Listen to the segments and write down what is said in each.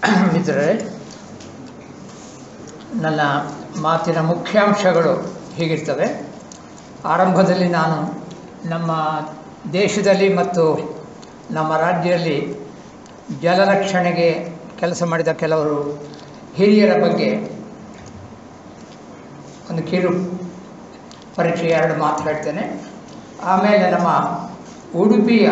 ಮಿತ್ರರೇ ನನ್ನ ಮಾತಿನ ಮುಖ್ಯಾಂಶಗಳು ಹೀಗಿರ್ತವೆ ಆರಂಭದಲ್ಲಿ ನಾನು ನಮ್ಮ ದೇಶದಲ್ಲಿ ಮತ್ತು ನಮ್ಮ ರಾಜ್ಯದಲ್ಲಿ ಜಲರಕ್ಷಣೆಗೆ ಕೆಲಸ ಮಾಡಿದ ಕೆಲವರು ಹಿರಿಯರ ಬಗ್ಗೆ ಒಂದು ಕಿರು ಪರಿಚಯ ಎರಡು ಮಾತು ಹೇಳ್ತೇನೆ ಆಮೇಲೆ ನಮ್ಮ ಉಡುಪಿಯ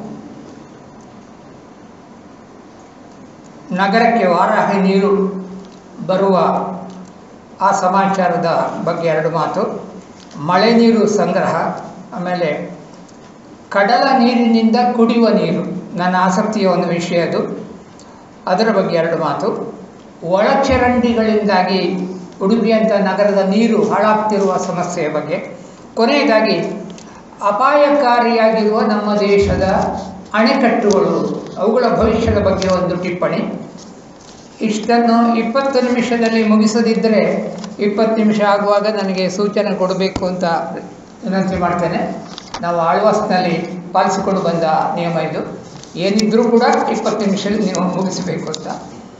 ನಗರಕ್ಕೆ ವಾರಾಹಿ ನೀರು ಬರುವ ಆ ಸಮಾಚಾರದ ಬಗ್ಗೆ ಎರಡು ಮಾತು ಮಳೆ ನೀರು ಸಂಗ್ರಹ ಆಮೇಲೆ ಕಡಲ ನೀರಿನಿಂದ ಕುಡಿಯುವ ನೀರು ನನ್ನ ಆಸಕ್ತಿಯ ಒಂದು ವಿಷಯ ಅದು ಅದರ ಬಗ್ಗೆ ಎರಡು ಮಾತು ಒಳಚರಂಡಿಗಳಿಂದಾಗಿ ಉಡುಪಿಯಂಥ ನಗರದ ನೀರು ಹಾಳಾಗ್ತಿರುವ ಸಮಸ್ಯೆಯ ಬಗ್ಗೆ ಕೊನೆಯದಾಗಿ ಅಪಾಯಕಾರಿಯಾಗಿರುವ ನಮ್ಮ ದೇಶದ ಅಣೆಕಟ್ಟುಗಳು ಅವುಗಳ ಭವಿಷ್ಯದ ಬಗ್ಗೆ ಒಂದು ಟಿಪ್ಪಣಿ ಇಷ್ಟನ್ನು ಇಪ್ಪತ್ತು ನಿಮಿಷದಲ್ಲಿ ಮುಗಿಸದಿದ್ದರೆ ಇಪ್ಪತ್ತು ನಿಮಿಷ ಆಗುವಾಗ ನನಗೆ ಸೂಚನೆ ಕೊಡಬೇಕು ಅಂತ ವಿನಂತಿ ಮಾಡ್ತೇನೆ ನಾವು ಆಳ್ವಾಸ್ನಲ್ಲಿ ಪಾಲಿಸಿಕೊಂಡು ಬಂದ ನಿಯಮ ಇದು ಏನಿದ್ರೂ ಕೂಡ ಇಪ್ಪತ್ತು ನಿಮಿಷದಲ್ಲಿ ನೀವು ಮುಗಿಸಬೇಕು ಅಂತ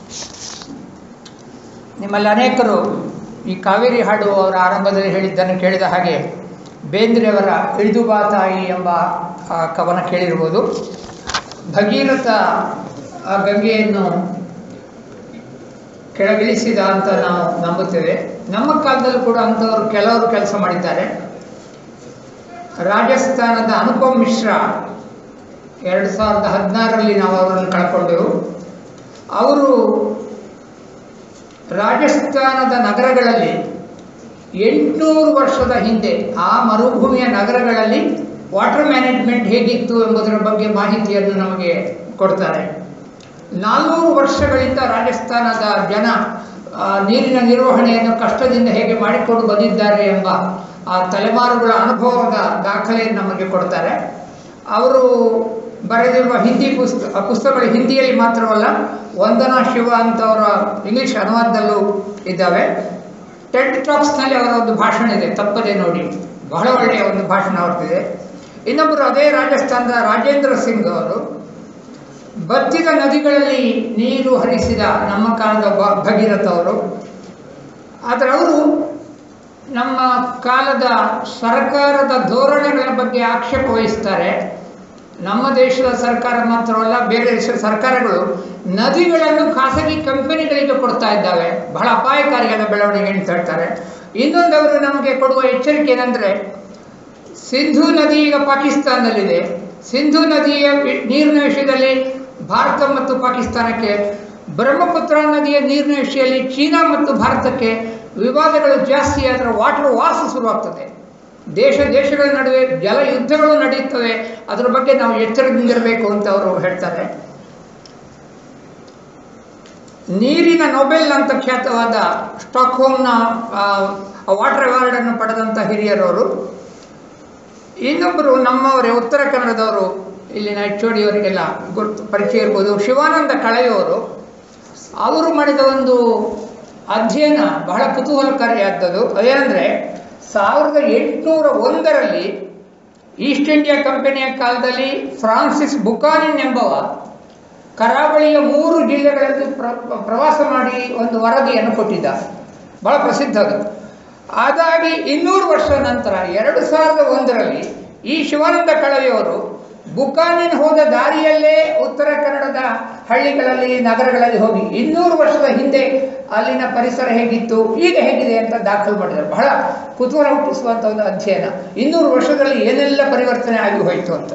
ನಿಮ್ಮಲ್ಲಿ ಅನೇಕರು ಈ ಕಾವೇರಿ ಹಾಡು ಅವರ ಆರಂಭದಲ್ಲಿ ಹೇಳಿದ್ದನ್ನು ಕೇಳಿದ ಹಾಗೆ ಬೇಂದ್ರೆಯವರ ಇಳಿದು ಬಾ ತಾಯಿ ಎಂಬ ಆ ಕವನ ಕೇಳಿರ್ಬೋದು ಭಗೀರಥ ಆ ಗಂಗೆಯನ್ನು ಕೆಳಗಿಳಿಸಿದ ಅಂತ ನಾವು ನಂಬುತ್ತೇವೆ ನಮ್ಮ ಕಾಲದಲ್ಲೂ ಕೂಡ ಅಂಥವರು ಕೆಲವರು ಕೆಲಸ ಮಾಡಿದ್ದಾರೆ ರಾಜಸ್ಥಾನದ ಅನುಪಮ್ ಮಿಶ್ರಾ ಎರಡು ಸಾವಿರದ ಹದಿನಾರರಲ್ಲಿ ನಾವು ಅವರನ್ನು ಕಳ್ಕೊಂಡೆವು ಅವರು ರಾಜಸ್ಥಾನದ ನಗರಗಳಲ್ಲಿ ಎಂಟುನೂರು ವರ್ಷದ ಹಿಂದೆ ಆ ಮರುಭೂಮಿಯ ನಗರಗಳಲ್ಲಿ ವಾಟರ್ ಮ್ಯಾನೇಜ್ಮೆಂಟ್ ಹೇಗಿತ್ತು ಎಂಬುದರ ಬಗ್ಗೆ ಮಾಹಿತಿಯನ್ನು ನಮಗೆ ಕೊಡ್ತಾರೆ ನಾಲ್ನೂರು ವರ್ಷಗಳಿಂದ ರಾಜಸ್ಥಾನದ ಜನ ಆ, ನೀರಿನ ನಿರ್ವಹಣೆಯನ್ನು ಕಷ್ಟದಿಂದ ಹೇಗೆ ಮಾಡಿಕೊಂಡು ಬಂದಿದ್ದಾರೆ ಎಂಬ ಆ ತಲೆಮಾರುಗಳ ಅನುಭವದ ದಾಖಲೆಯನ್ನು ನಮಗೆ ಕೊಡ್ತಾರೆ ಅವರು ಬರೆದಿರುವ ಹಿಂದಿ ಪುಸ್ತಕ ಆ ಪುಸ್ತಕಗಳು ಹಿಂದಿಯಲ್ಲಿ ಮಾತ್ರವಲ್ಲ ವಂದನಾ ಶಿವ ಅಂತವರ ಇಂಗ್ಲಿಷ್ ಅನುವಾದದಲ್ಲೂ ಇದ್ದಾವೆ ಟೆಡ್ ಟಾಕ್ಸ್ನಲ್ಲಿ ಅವರ ಒಂದು ಭಾಷಣ ಇದೆ ತಪ್ಪದೆ ನೋಡಿ ಬಹಳ ಒಳ್ಳೆಯ ಒಂದು ಭಾಷಣ ಅವ್ರದ್ದಿದೆ ಇನ್ನೊಬ್ಬರು ಅದೇ ರಾಜಸ್ಥಾನದ ರಾಜೇಂದ್ರ ಸಿಂಗ್ ಅವರು ಬತ್ತಿದ ನದಿಗಳಲ್ಲಿ ನೀರು ಹರಿಸಿದ ನಮ್ಮ ಕಾಲದ ಬ ಭಗೀರಥ ಅವರು ಆದರೆ ಅವರು ನಮ್ಮ ಕಾಲದ ಸರ್ಕಾರದ ಧೋರಣೆಗಳ ಬಗ್ಗೆ ಆಕ್ಷೇಪ ವಹಿಸ್ತಾರೆ ನಮ್ಮ ದೇಶದ ಸರ್ಕಾರ ಮಾತ್ರವಲ್ಲ ಬೇರೆ ದೇಶದ ಸರ್ಕಾರಗಳು ನದಿಗಳನ್ನು ಖಾಸಗಿ ಕಂಪನಿಗಳಿಗೆ ಕೊಡ್ತಾ ಇದ್ದಾವೆ ಬಹಳ ಅಪಾಯಕಾರಿಯಾದ ಬೆಳವಣಿಗೆ ಅಂತ ಹೇಳ್ತಾರೆ ಇನ್ನೊಂದವರು ನಮಗೆ ಕೊಡುವ ಎಚ್ಚರಿಕೆ ಏನಂದರೆ ಸಿಂಧೂ ನದಿ ಈಗ ಪಾಕಿಸ್ತಾನದಲ್ಲಿದೆ ಸಿಂಧೂ ನದಿಯ ವಿ- ನೀರಿನ ವಿಷಯದಲ್ಲಿ ಭಾರತ ಮತ್ತು ಪಾಕಿಸ್ತಾನಕ್ಕೆ ಬ್ರಹ್ಮಪುತ್ರ ನದಿಯ ನೀರಿನ ವಿಷಯದಲ್ಲಿ ಚೀನಾ ಮತ್ತು ಭಾರತಕ್ಕೆ ವಿವಾದಗಳು ಜಾಸ್ತಿ ಅದರ ವಾಟರ್ ವಾಸ್ ಶುರುವಾಗ್ತದೆ ದೇಶ ದೇಶಗಳ ನಡುವೆ ಜಲ ಯುದ್ಧಗಳು ನಡೆಯುತ್ತವೆ ಅದರ ಬಗ್ಗೆ ನಾವು ಎಚ್ಚರದಿಂದಿರಬೇಕು ಅಂತ ಅವರು ಹೇಳ್ತಾರೆ ನೀರಿನ ನೊಬೆಲ್ ಅಂತ ಖ್ಯಾತವಾದ ಸ್ಟಾಕ್ಹೋಮ್ನ ವಾಟರ್ ಅವಾರ್ಡನ್ನು ಪಡೆದಂಥ ಹಿರಿಯರವರು ಇನ್ನೊಬ್ಬರು ನಮ್ಮವರೇ ಉತ್ತರ ಕನ್ನಡದವರು ಇಲ್ಲಿನ ಎಚ್ ಓ ಅವರಿಗೆಲ್ಲ ಗುರ್ತು ಪರಿಚಯ ಇರ್ಬೋದು ಶಿವಾನಂದ ಕಳೆಯವರು ಅವರು ಮಾಡಿದ ಒಂದು ಅಧ್ಯಯನ ಬಹಳ ಕುತೂಹಲಕಾರಿಯಾದದ್ದು ಅದೇನೆಂದರೆ ಸಾವಿರದ ಎಂಟುನೂರ ಒಂದರಲ್ಲಿ ಈಸ್ಟ್ ಇಂಡಿಯಾ ಕಂಪನಿಯ ಕಾಲದಲ್ಲಿ ಫ್ರಾನ್ಸಿಸ್ ಬುಕಾನಿನ್ ಎಂಬವ ಕರಾವಳಿಯ ಮೂರು ಜಿಲ್ಲೆಗಳಲ್ಲಿ ಪ್ರ ಪ್ರವಾಸ ಮಾಡಿ ಒಂದು ವರದಿಯನ್ನು ಕೊಟ್ಟಿದ್ದ ಬಹಳ ಪ್ರಸಿದ್ಧ ಅದು ಅದಾಗಿ ಇನ್ನೂರು ವರ್ಷ ನಂತರ ಎರಡು ಸಾವಿರದ ಒಂದರಲ್ಲಿ ಈ ಶಿವಾನಂದ ಕಳವಿಯವರು ಬುಕಾನಿನ್ ಹೋದ ದಾರಿಯಲ್ಲೇ ಉತ್ತರ ಕನ್ನಡದ ಹಳ್ಳಿಗಳಲ್ಲಿ ನಗರಗಳಲ್ಲಿ ಹೋಗಿ ಇನ್ನೂರು ವರ್ಷದ ಹಿಂದೆ ಅಲ್ಲಿನ ಪರಿಸರ ಹೇಗಿತ್ತು ಈಗ ಹೇಗಿದೆ ಅಂತ ದಾಖಲು ಮಾಡಿದ್ದಾರೆ ಬಹಳ ಕುತೂಹಲ ಹುಟ್ಟಿಸುವಂಥ ಒಂದು ಅಧ್ಯಯನ ಇನ್ನೂರು ವರ್ಷದಲ್ಲಿ ಏನೆಲ್ಲ ಪರಿವರ್ತನೆ ಆಗಿ ಹೋಯಿತು ಅಂತ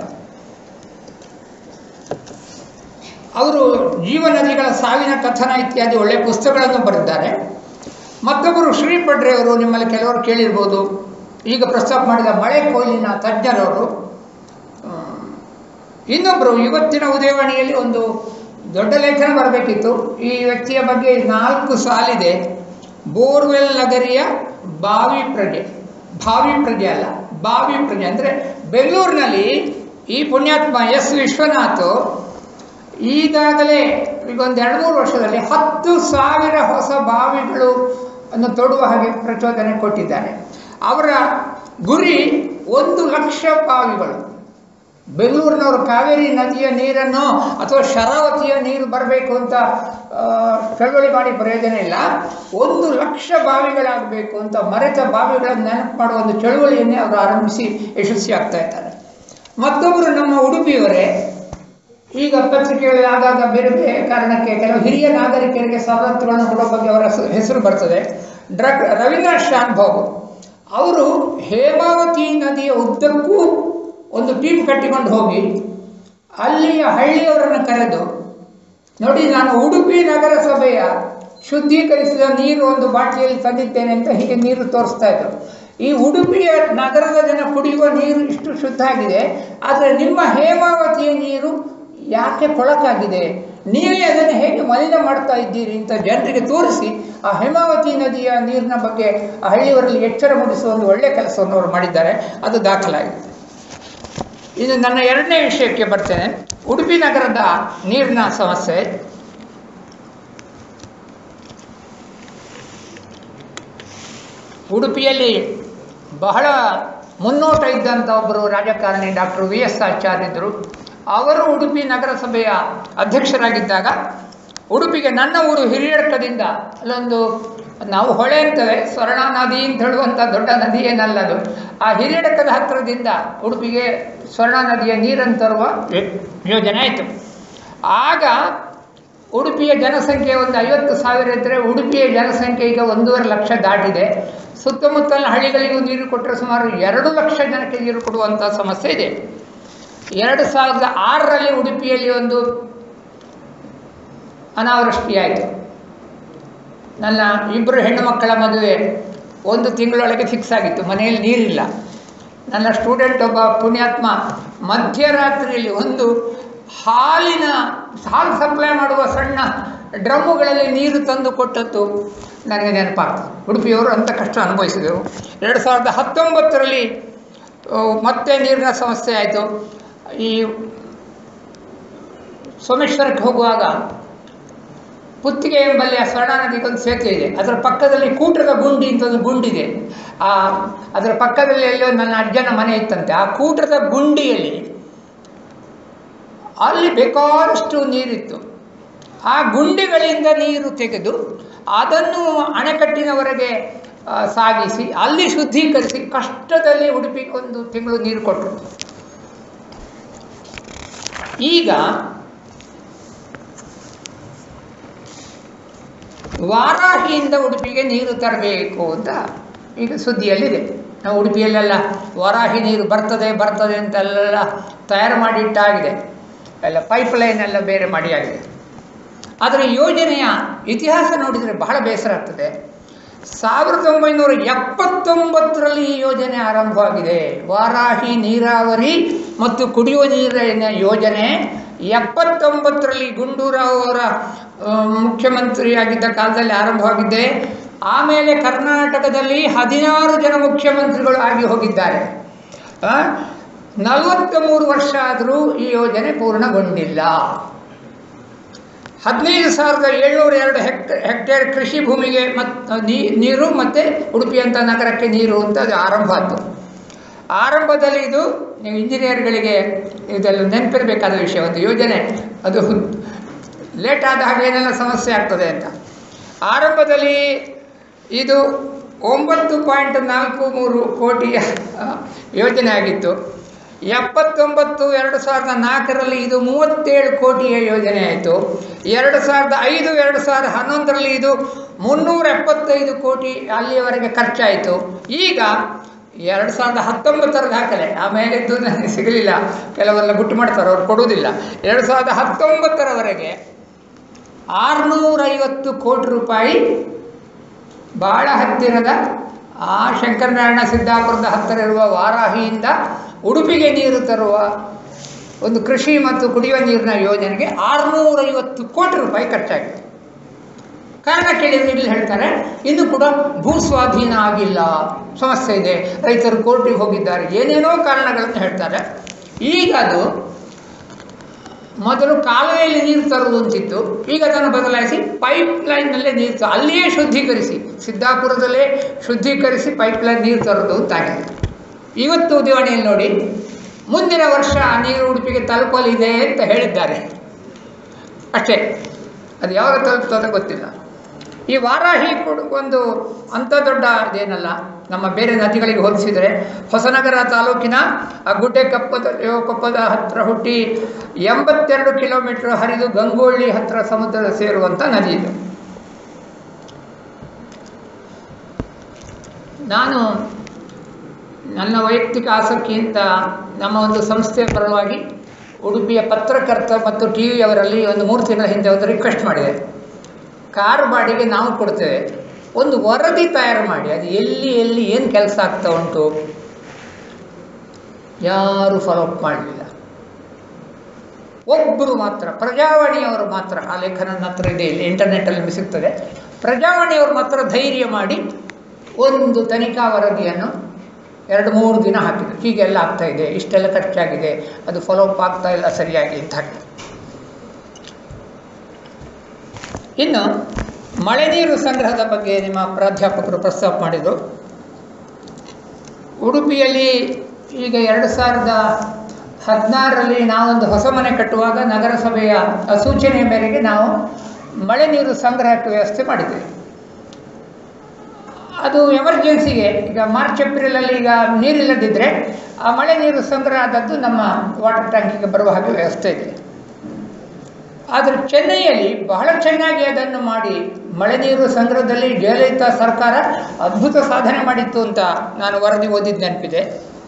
ಅವರು ಜೀವ ನದಿಗಳ ಸಾವಿನ ಕಥನ ಇತ್ಯಾದಿ ಒಳ್ಳೆಯ ಪುಸ್ತಕಗಳನ್ನು ಬರೆದಿದ್ದಾರೆ ಮತ್ತೊಬ್ಬರು ಶ್ರೀ ಪಡ್ರೆ ಅವರು ನಿಮ್ಮಲ್ಲಿ ಕೆಲವರು ಕೇಳಿರ್ಬೋದು ಈಗ ಪ್ರಸ್ತಾಪ ಮಾಡಿದ ಮಳೆ ಕೊಯ್ಲಿನ ತಜ್ಞರವರು ಹ್ಮ್, ಇನ್ನೊಬ್ಬರು ಇವತ್ತಿನ ಉದಯವಾಣಿಯಲ್ಲಿ ಒಂದು ದೊಡ್ಡ ಲೇಖನ ಬರಬೇಕಿತ್ತು ಈ ವ್ಯಕ್ತಿಯ ಬಗ್ಗೆ ನಾಲ್ಕು ಸಾಲಿದೆ ಬೋರ್ವೆಲ್ ನಗರಿಯ ಬಾವಿ ಪ್ರಜೆ ಭಾವಿ ಪ್ರಜೆ ಅಲ್ಲ ಬಾವಿ ಪ್ರಜೆ ಅಂದರೆ ಬೆಂಗಳೂರಿನಲ್ಲಿ ಈ ಪುಣ್ಯಾತ್ಮ ಎಸ್ ವಿಶ್ವನಾಥ್ ಈಗಾಗಲೇ ಈಗ ಒಂದು ಎರಡು ಮೂರು ವರ್ಷದಲ್ಲಿ ಹತ್ತು ಸಾವಿರ ಹೊಸ ಬಾವಿಗಳು ಅನ್ನು ತೊಡುವ ಹಾಗೆ ಪ್ರಚೋದನೆ ಕೊಟ್ಟಿದ್ದಾರೆ ಅವರ ಗುರಿ ಒಂದು ಲಕ್ಷ ಬಾವಿಗಳು ಬೆಂಗಳೂರಿನವರು ಕಾವೇರಿ ನದಿಯ ನೀರನ್ನು ಅಥವಾ ಶರಾವತಿಯ ನೀರು ಬರಬೇಕು ಅಂತ ಆ, ಚಳವಳಿ ಮಾಡಿ ಪ್ರಯೋಜನ ಇಲ್ಲ ಒಂದು ಲಕ್ಷ ಬಾವಿಗಳಾಗಬೇಕು ಅಂತ ಮರೆತ ಬಾವಿಗಳನ್ನು ನೆನಪು ಮಾಡುವ ಒಂದು ಚಳವಳಿಯನ್ನೇ ಅವರು ಆರಂಭಿಸಿ ಯಶಸ್ವಿ ಆಗ್ತಾ ಇದ್ದಾರೆ ಮತ್ತೊಬ್ಬರು ನಮ್ಮ ಉಡುಪಿಯವರೇ ಈಗ ಪತ್ರಿಕೆಗಳಲ್ಲಿ ಆಗಾಗ ಬೇರೆ ಬೇರೆ ಕಾರಣಕ್ಕೆ ಕೆಲವು ಹಿರಿಯ ನಾಗರಿಕರಿಗೆ ಸವಲತ್ತುಗಳನ್ನು ಕೊಡೋ ಬಗ್ಗೆ ಅವರ ಹೆಸ- ಹೆಸರು ಬರ್ತದೆ ಡ್ರಗ್ ರವೀಂದ್ರನಾಥ್ ಶಾನ್ಭೋಗ್ ಅವರು ಹೇಮಾವತಿ ನದಿಯ ಉದ್ದಕ್ಕೂ ಒಂದು ಟೀಮ್ ಕಟ್ಟಿಕೊಂಡು ಹೋಗಿ ಅಲ್ಲಿಯ ಹಳ್ಳಿಯವರನ್ನು ಕರೆದು ನೋಡಿ ನಾನು ಉಡುಪಿ ನಗರಸಭೆಯ ಶುದ್ಧೀಕರಿಸಿದ ನೀರು ಒಂದು ಬಾಟಲಿಯಲ್ಲಿ ತಂದಿದ್ದೇನೆ ಅಂತ ಹೀಗೆ ನೀರು ತೋರಿಸ್ತಾ ಇದ್ರು ಈ ಉಡುಪಿಯ ನಗರದ ಜನ ಕುಡಿಯುವ ನೀರು ಇಷ್ಟು ಶುದ್ಧ ಆಗಿದೆ ಆದರೆ ನಿಮ್ಮ ಹೇಮಾವತಿಯ ನೀರು ಯಾಕೆ ಕೊಳಕಾಗಿದೆ ನೀವೇ ಅದನ್ನು ಹೇಗೆ ಮಲಿನ ಮಾಡ್ತಾ ಇದ್ದೀರಿ ಅಂತ ಜನರಿಗೆ ತೋರಿಸಿ ಆ ಹೇಮಾವತಿ ನದಿಯ ನೀರಿನ ಬಗ್ಗೆ ಆ ಹಳ್ಳಿಯವರಲ್ಲಿ ಎಚ್ಚರ ಮೂಡಿಸುವ ಒಂದು ಒಳ್ಳೆಯ ಕೆಲಸವನ್ನು ಅವರು ಮಾಡಿದ್ದಾರೆ ಅದು ದಾಖಲಾಗಿದೆ ಇದು ನನ್ನ ಎರಡನೇ ವಿಷಯಕ್ಕೆ ಬರ್ತೇನೆ ಉಡುಪಿ ನಗರದ ನೀರಿನ ಸಮಸ್ಯೆ ಉಡುಪಿಯಲ್ಲಿ ಬಹಳ ಮುನ್ನೋಟ ಇದ್ದಂಥ ಒಬ್ಬರು ರಾಜಕಾರಣಿ ಡಾಕ್ಟರ್ ವಿ ಎಸ್ ಆಚಾರ್ಯರು ಅವರು ಉಡುಪಿ ನಗರಸಭೆಯ ಅಧ್ಯಕ್ಷರಾಗಿದ್ದಾಗ ಉಡುಪಿಗೆ ನನ್ನ ಊರು ಹಿರಿಯಡ್ಕದಿಂದ ಅಲ್ಲೊಂದು ನಾವು ಹೊಳೆ ಅಂತೇವೆ ಸ್ವರ್ಣ ನದಿ ಅಂತ ಹೇಳುವಂಥ ದೊಡ್ಡ ನದಿ ಏನಲ್ಲ ಅದು ಆ ಹಿರಿಯಡ್ಕದ ಹತ್ತಿರದಿಂದ ಉಡುಪಿಗೆ ಸ್ವರ್ಣ ನದಿಯ ನೀರನ್ನು ತರುವ ಯೋ- ಯೋಜನೆ ಆಯಿತು ಆಗ ಉಡುಪಿಯ ಜನಸಂಖ್ಯೆ ಒಂದು ಐವತ್ತು ಸಾವಿರ ಇದ್ದರೆ ಉಡುಪಿಯ ಜನಸಂಖ್ಯೆ ಈಗ ಒಂದೂವರೆ ಲಕ್ಷ ದಾಟಿದೆ ಸುತ್ತಮುತ್ತಲಿನ ಹಳ್ಳಿಗಳಿಗೂ ನೀರು ಕೊಟ್ಟರೆ ಸುಮಾರು ಎರಡು ಲಕ್ಷ ಜನಕ್ಕೆ ನೀರು ಕೊಡುವಂಥ ಸಮಸ್ಯೆ ಇದೆ ಎರಡು ಸಾವಿರದ ಆರರಲ್ಲಿ ಉಡುಪಿಯಲ್ಲಿ ಒಂದು ಅನಾವೃಷ್ಟಿ ಆಯಿತು ನನ್ನ ಇಬ್ಬರು ಹೆಣ್ಣು ಮಕ್ಕಳ ಮದುವೆ ಒಂದು ತಿಂಗಳೊಳಗೆ ಫಿಕ್ಸ್ ಆಗಿತ್ತು ಮನೆಯಲ್ಲಿ ನೀರಿಲ್ಲ ನನ್ನ ಸ್ಟೂಡೆಂಟ್ ಒಬ್ಬ ಪುಣ್ಯಾತ್ಮ ಮಧ್ಯರಾತ್ರಿಯಲ್ಲಿ ಒಂದು ಹಾಲಿನ ಹಾಲು ಸಪ್ಲೈ ಮಾಡುವ ಸಣ್ಣ ಡ್ರಮ್ಮುಗಳಲ್ಲಿ ನೀರು ತಂದು ಕೊಟ್ಟದ್ದು ನನಗೆ ನೆನಪಾಗ್ತದೆ ಉಡುಪಿಯವರು ಅಂಥ ಕಷ್ಟ ಅನುಭವಿಸಿದರು ಎರಡು ಸಾವಿರದ ಹತ್ತೊಂಬತ್ತರಲ್ಲಿ ಆ, ಮತ್ತೆ ನೀರಿನ ಸಮಸ್ಯೆ ಆಯಿತು ಈ ಸೋಮೇಶ್ವರಕ್ಕೆ ಹೋಗುವಾಗ ಪುತ್ತಿಗೆ ಎಂಬಲ್ಲಿ ಆ ಸ್ವರ್ಣ ನದಿಗೆ ಒಂದು ಸೇತುವೆ ಇದೆ ಅದರ ಪಕ್ಕದಲ್ಲಿ ಕೂಟದ ಗುಂಡಿ ಅಂತ ಒಂದು ಗುಂಡಿದೆ ಆ ಅದರ ಪಕ್ಕದಲ್ಲಿ ಎಲ್ಲೋ ನನ್ನ ಅಜ್ಜನ ಮನೆ ಇತ್ತಂತೆ ಆ ಕೂಟದ ಗುಂಡಿಯಲ್ಲಿ ಅಲ್ಲಿ ಬೇಕಾದಷ್ಟು ನೀರಿತ್ತು ಆ ಗುಂಡಿಗಳಿಂದ ನೀರು ತೆಗೆದು ಅದನ್ನು ಅಣೆಕಟ್ಟಿನವರೆಗೆ ಆ, ಸಾಗಿಸಿ ಅಲ್ಲಿ ಶುದ್ಧೀಕರಿಸಿ ಕಷ್ಟದಲ್ಲಿ ಉಡುಪಿಗೆ ಒಂದು ತಿಂಗಳು ನೀರು ಕೊಟ್ಟರು ಈಗ ವಾರಾಹಿಯಿಂದ ಉಡುಪಿಗೆ ನೀರು ತರಬೇಕು ಅಂತ ಈಗ ಸುದ್ದಿಯಲ್ಲಿದೆ ನಾವು ಉಡುಪಿಯಲ್ಲೆಲ್ಲ ವಾರಾಹಿ ನೀರು ಬರ್ತದೆ ಬರ್ತದೆ ಅಂತೆಲ್ಲ ತಯಾರು ಮಾಡಿಟ್ಟಾಗಿದೆ ಎಲ್ಲ ಪೈಪ್ ಲೈನ್ ಎಲ್ಲ ಬೇರೆ ಮಾಡಿ ಆಗಿದೆ ಆದರೆ ಯೋಜನೆಯ ಇತಿಹಾಸ ನೋಡಿದರೆ ಬಹಳ ಬೇಸರ ಆಗ್ತದೆ ಸಾವಿರದ ಒಂಬೈನೂರ ಎಪ್ಪತ್ತೊಂಬತ್ತರಲ್ಲಿ ಈ ಯೋಜನೆ ಆರಂಭವಾಗಿದೆ ವಾರಾಹಿ ನೀರಾವರಿ ಮತ್ತು ಕುಡಿಯುವ ನೀರಿನ ಯೋಜನೆ ಎಪ್ಪತ್ತೊಂಬತ್ತರಲ್ಲಿ ಗುಂಡೂರಾವ್ ಅವರ ಆ, ಮುಖ್ಯಮಂತ್ರಿಯಾಗಿದ್ದ ಕಾಲದಲ್ಲಿ ಆರಂಭವಾಗಿದೆ ಆಮೇಲೆ ಕರ್ನಾಟಕದಲ್ಲಿ ಹದಿನಾರು ಜನ ಮುಖ್ಯಮಂತ್ರಿಗಳು ಆಗಿ ಹೋಗಿದ್ದಾರೆ ನಲವತ್ತ ಮೂರು ವರ್ಷ ಆದರೂ ಈ ಯೋಜನೆ ಪೂರ್ಣಗೊಂಡಿಲ್ಲ ಹದಿನೈದು ಸಾವಿರದ ಏಳ್ನೂರ ಎರಡು ಹೆಕ್ಟ ಹೆಕ್ಟೇರ್ ಕೃಷಿ ಭೂಮಿಗೆ ಮತ್ ನೀ- ನೀರು ಮತ್ತು ಉಡುಪಿಯಂಥ ನಗರಕ್ಕೆ ನೀರು ಅಂತ ಅದು ಆರಂಭ ಆಯಿತು ಆರಂಭದಲ್ಲಿ ಇದು ನೀವು ಇಂಜಿನಿಯರ್ಗಳಿಗೆ ಇದೆಲ್ಲ ನೆನಪಿರಬೇಕಾದ ವಿಷಯ ಒಂದು ಯೋಜನೆ ಅದು ಲೇಟ್ ಆದ ಹಾಗೆ ಏನೆಲ್ಲ ಸಮಸ್ಯೆ ಆಗ್ತದೆ ಅಂತ ಆರಂಭದಲ್ಲಿ ಇದು ಒಂಬತ್ತು ಪಾಯಿಂಟ್ ನಾಲ್ಕು ಮೂರು ಕೋಟಿಯ ಆ, ಯೋಜನೆ ಆಗಿತ್ತು ಎಪ್ಪತ್ತೊಂಬತ್ತು ಎರಡು ಸಾವಿರದ ನಾಲ್ಕರಲ್ಲಿ ಇದು ಮೂವತ್ತೇಳು ಕೋಟಿಯ ಯೋಜನೆ ಆಯಿತು ಎರಡು ಸಾವಿರದ ಐದು ಎರಡು ಸಾವಿರದ ಹನ್ನೊಂದರಲ್ಲಿ ಇದು ಮುನ್ನೂರ ಎಪ್ಪತ್ತೈದು ಕೋಟಿ ಅಲ್ಲಿಯವರೆಗೆ ಖರ್ಚಾಯಿತು ಈಗ ಎರಡು ಸಾವಿರದ ಹತ್ತೊಂಬತ್ತರ ದಾಖಲೆ ಆಮೇಲಿದ್ದು ನನಗೆ ಸಿಗಲಿಲ್ಲ ಕೆಲವೆಲ್ಲ ಗುಟ್ಟು ಮಾಡ್ತಾರೆ ಅವ್ರು ಕೊಡುವುದಿಲ್ಲ ಎರಡು ಸಾವಿರದ ಹತ್ತೊಂಬತ್ತರವರೆಗೆ ಆರುನೂರೈವತ್ತು ಕೋಟಿ ರೂಪಾಯಿ ಭಾಳ ಹತ್ತಿರದ ಆ ಶಂಕರನಾರಾಯಣ ಸಿದ್ದಾಪುರದ ಹತ್ತಿರ ಇರುವ ವಾರಾಹಿಯಿಂದ ಉಡುಪಿಗೆ ನೀರು ತರುವ ಒಂದು ಕೃಷಿ ಮತ್ತು ಕುಡಿಯುವ ನೀರಿನ ಯೋಜನೆಗೆ ಆರುನೂರೈವತ್ತು ಕೋಟಿ ರೂಪಾಯಿ ಖರ್ಚಾಗಿದೆ ಕಾರಣ ಕೇಳಿದ್ರೆ ಇಲ್ಲಿ ಹೇಳ್ತಾರೆ ಇನ್ನು ಕೂಡ ಭೂ ಸ್ವಾಧೀನ ಆಗಿಲ್ಲ ಸಮಸ್ಯೆ ಇದೆ ರೈತರು ಕೋರ್ಟಿಗೆ ಹೋಗಿದ್ದಾರೆ ಏನೇನೋ ಕಾರಣಗಳನ್ನು ಹೇಳ್ತಾರೆ ಈಗ ಅದು ಮೊದಲು ಕಾಲುವೆಯಲ್ಲಿ ನೀರು ತರುವುದು ಅಂತಿತ್ತು ಈಗ ಅದನ್ನು ಬದಲಾಯಿಸಿ ಪೈಪ್ ಲೈನ್ನಲ್ಲೇ ನೀರು ತ- ಅಲ್ಲಿಯೇ ಶುದ್ಧೀಕರಿಸಿ ಸಿದ್ದಾಪುರದಲ್ಲೇ ಶುದ್ಧೀಕರಿಸಿ ಪೈಪ್ ಲೈನ್ ನೀರು ತರೋದು ಅಂತಾಗಿದೆ ಇವತ್ತು ಉದಿವಾಣಿಯಲ್ಲಿ ನೋಡಿ ಮುಂದಿನ ವರ್ಷ ಆ ನೀರು ಉಡುಪಿಗೆ ತಲುಪಲಿದೆ ಅಂತ ಹೇಳಿದ್ದಾರೆ ಅಷ್ಟೇ ಅದು ಯಾವಾಗ ತಲುಪ್ತದೆ ಗೊತ್ತಿಲ್ಲ ಈ ವಾರಾಹಿ ಕೂಡ ಒಂದು ಅಂಥ ದೊಡ್ಡ ಇದೇನಲ್ಲ ನಮ್ಮ ಬೇರೆ ನದಿಗಳಿಗೆ ಹೋಲಿಸಿದರೆ ಹೊಸನಗರ ತಾಲೂಕಿನ ಆ ಗುಡ್ಡೆ ಕಪ್ಪದ ಕೊಪ್ಪದ ಹತ್ತಿರ ಹುಟ್ಟಿ ಎಂಬತ್ತೆರಡು ಕಿಲೋಮೀಟರ್ ಹರಿದು ಗಂಗೋಳ್ಳಿ ಹತ್ತಿರ ಸಮುದ್ರ ಸೇರುವಂಥ ನದಿ ಇದು ನಾನು ನನ್ನ ವೈಯಕ್ತಿಕ ಆಸಕ್ತಿಯಿಂದ ನಮ್ಮ ಒಂದು ಸಂಸ್ಥೆಯ ಪರವಾಗಿ ಉಡುಪಿಯ ಪತ್ರಕರ್ತ ಮತ್ತು ಟಿ ವಿಯವರಲ್ಲಿ ಒಂದು ಮೂರು ತಿಂಗಳ ಹಿಂದೆ ಒಂದು ರಿಕ್ವೆಸ್ಟ್ ಮಾಡಿದೆ ಕಾರ್ ಬಾಡಿಗೆ ನಾವು ಕೊಡ್ತೇವೆ ಒಂದು ವರದಿ ತಯಾರು ಮಾಡಿ ಅದು ಎಲ್ಲಿ ಎಲ್ಲಿ ಏನು ಕೆಲಸ ಆಗ್ತಾ ಉಂಟು ಯಾರೂ ಫಾಲೋ ಅಪ್ ಮಾಡಲಿಲ್ಲ ಒಬ್ಬರು ಮಾತ್ರ ಪ್ರಜಾವಾಣಿಯವರು ಮಾತ್ರ ಆ ಲೇಖನ ನನ್ನ ಹತ್ರ ಇದೆ ಇಲ್ಲಿ ಇಂಟರ್ನೆಟ್ಟಲ್ಲಿ ಸಿಗ್ತದೆ ಪ್ರಜಾವಾಣಿಯವರು ಮಾತ್ರ ಧೈರ್ಯ ಮಾಡಿ ಒಂದು ತನಿಖಾ ವರದಿಯನ್ನು ಎರಡು ಮೂರು ದಿನ ಹಾಕಿದ್ರು ಹೀಗೆಲ್ಲ ಆಗ್ತಾ ಇದೆ ಇಷ್ಟೆಲ್ಲ ಖರ್ಚಾಗಿದೆ ಅದು ಫಾಲೋ ಅಪ್ ಆಗ್ತಾ ಇಲ್ಲ ಸರಿಯಾಗಿ ಅಂತ ಹಾಕಿ ಇನ್ನು ಮಳೆ ನೀರು ಸಂಗ್ರಹದ ಬಗ್ಗೆ ನಿಮ್ಮ ಪ್ರಾಧ್ಯಾಪಕರು ಪ್ರಸ್ತಾಪ ಮಾಡಿದರು ಉಡುಪಿಯಲ್ಲಿ ಈಗ ಎರಡು ಸಾವಿರದ ಹದಿನಾರರಲ್ಲಿ ನಾವೊಂದು ಹೊಸ ಮನೆ ಕಟ್ಟುವಾಗ ನಗರಸಭೆಯ ಸೂಚನೆಯ ಮೇರೆಗೆ ನಾವು ಮಳೆ ನೀರು ಸಂಗ್ರಹಕ್ಕೆ ವ್ಯವಸ್ಥೆ ಮಾಡಿದ್ದೇವೆ ಅದು ಎಮರ್ಜೆನ್ಸಿಗೆ ಈಗ ಮಾರ್ಚ್ ಏಪ್ರಿಲಲ್ಲಿ ಈಗ ನೀರಿಲ್ಲದಿದ್ದರೆ ಆ ಮಳೆ ನೀರು ಸಂಗ್ರಹ ಆದದ್ದು ನಮ್ಮ ವಾಟರ್ ಟ್ಯಾಂಕಿಗೆ ಬರುವ ಹಾಗೆ ವ್ಯವಸ್ಥೆ ಇದೆ ಆದರೆ ಚೆನ್ನೈಯಲ್ಲಿ ಬಹಳ ಚೆನ್ನಾಗಿ ಅದನ್ನು ಮಾಡಿ ಮಳೆ ನೀರು ಸಂಗ್ರಹದಲ್ಲಿ ಜಯಲಲಿತಾ ಸರ್ಕಾರ ಅದ್ಭುತ ಸಾಧನೆ ಮಾಡಿತ್ತು ಅಂತ ನಾನು ವರದಿ ಓದಿದ್ದು ನೆನಪಿದೆ